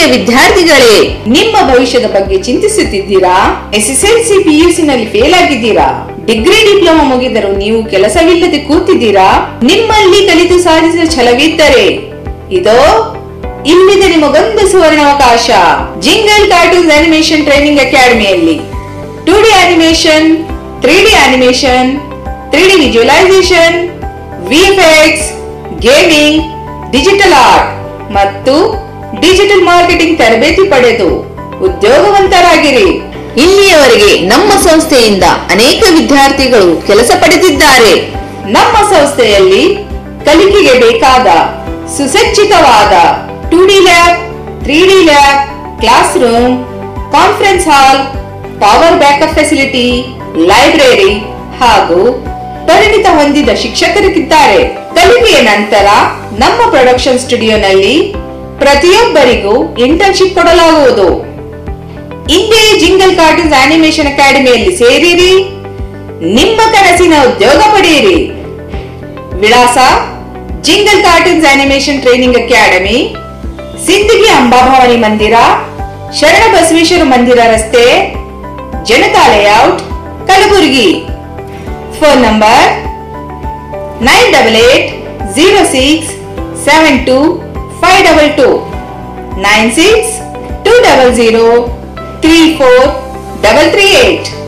ವಿದ್ಯಾರ್ಥಿಗಳೇ ನಿಮ್ಮ ಭವಿಷ್ಯದ ಬಗ್ಗೆ ಚಿಂತಿಸುತ್ತಿದ್ದೀರಾ ಎಸ್ಎಸ್ಎಲ್ಸಿ ಪಿಯುಸಿ ನಲ್ಲಿ ಫೇಲ್ ಆಗಿದ್ದೀರಾ ಡಿಗ್ರಿ ಡಿಪ್ಲೊಮಾ ಮುಗಿದರೂ ನೀವು ಕೆಲಸವಿಲ್ಲದೆ ಕೂತಿದ್ದೀರಾ ನಿಮ್ಮಲ್ಲಿ ಕಲಿತು ಸಾಧಿಸುವ ಛಲವಿದ್ದರೆ ಇದೋ ಇಲ್ಲಿದೆ ನಿಮಗೊಂದು ಸುವರ್ಣಾವಕಾಶ ಜಿಂಗಲ್ ಕಾರ್ಟೂನ್ಸ್ ಅನಿಮೇಷನ್ ಟ್ರೈನಿಂಗ್ ಅಕಾಡೆಮಿಯಲ್ಲಿ two D animation three D animation three D visualisation VFX gaming digital art ಮತ್ತು ಡಿಜಿಟಲ್ ಮಾರ್ಕೆಟಿಂಗ್ ತರಬೇತಿ ಪಡೆದು ಉದ್ಯೋಗವಂತರಾಗಿರಿ ಇಲ್ಲಿಯವರೆಗೆ ನಮ್ಮ ಸಂಸ್ಥೆಯಿಂದ ಅನೇಕ ವಿದ್ಯಾರ್ಥಿಗಳು ಕೆಲಸ ಪಡೆದಿದ್ದಾರೆ ನಮ್ಮ ಸಂಸ್ಥೆಯಲ್ಲಿ ಕಲಿಕೆಗೆ ಬೇಕಾದ ಸುಸಜ್ಜಿತವಾದ two D lab three D lab class room conference hall power backup facility library ಹಾಗೂ ಪರಿಣಿತ ಹೊಂದಿದ ಶಿಕ್ಷಕರಿಗಿದ್ದಾರೆ ಕಲಿಕೆಯ ನಂತರ ನಮ್ಮ ಪ್ರೊಡಕ್ಷನ್ ಸ್ಟುಡಿಯೋನಲ್ಲಿ ಪ್ರತಿಯೊಬ್ಬರಿಗೂ ಇಂಟರ್ನ್ಶಿಪ್ ಕೊಡಲಾಗುವುದು ಇಂದೇ ಜಿಂಗಲ್ ಕಾರ್ಟೂನ್ಸ್ ಅನಿಮೇಷನ್ ಅಕಾಡೆಮಿಯಲ್ಲಿ ಸೇರಿರಿ ನಿಮ್ಮ ಕನಸಿನ ಉದ್ಯೋಗ ಪಡೆಯಿರಿ ವಿಳಾಸ jingle cartoons animation training academy Sindagi Ambabhavani ಮಂದಿರ ಶರಣ ಬಸವೇಶ್ವರ ಮಂದಿರ ರಸ್ತೆ Janata layout Kalaburagi phone number nine double eight zero six seven two five double two nine six two double zero three four double three eight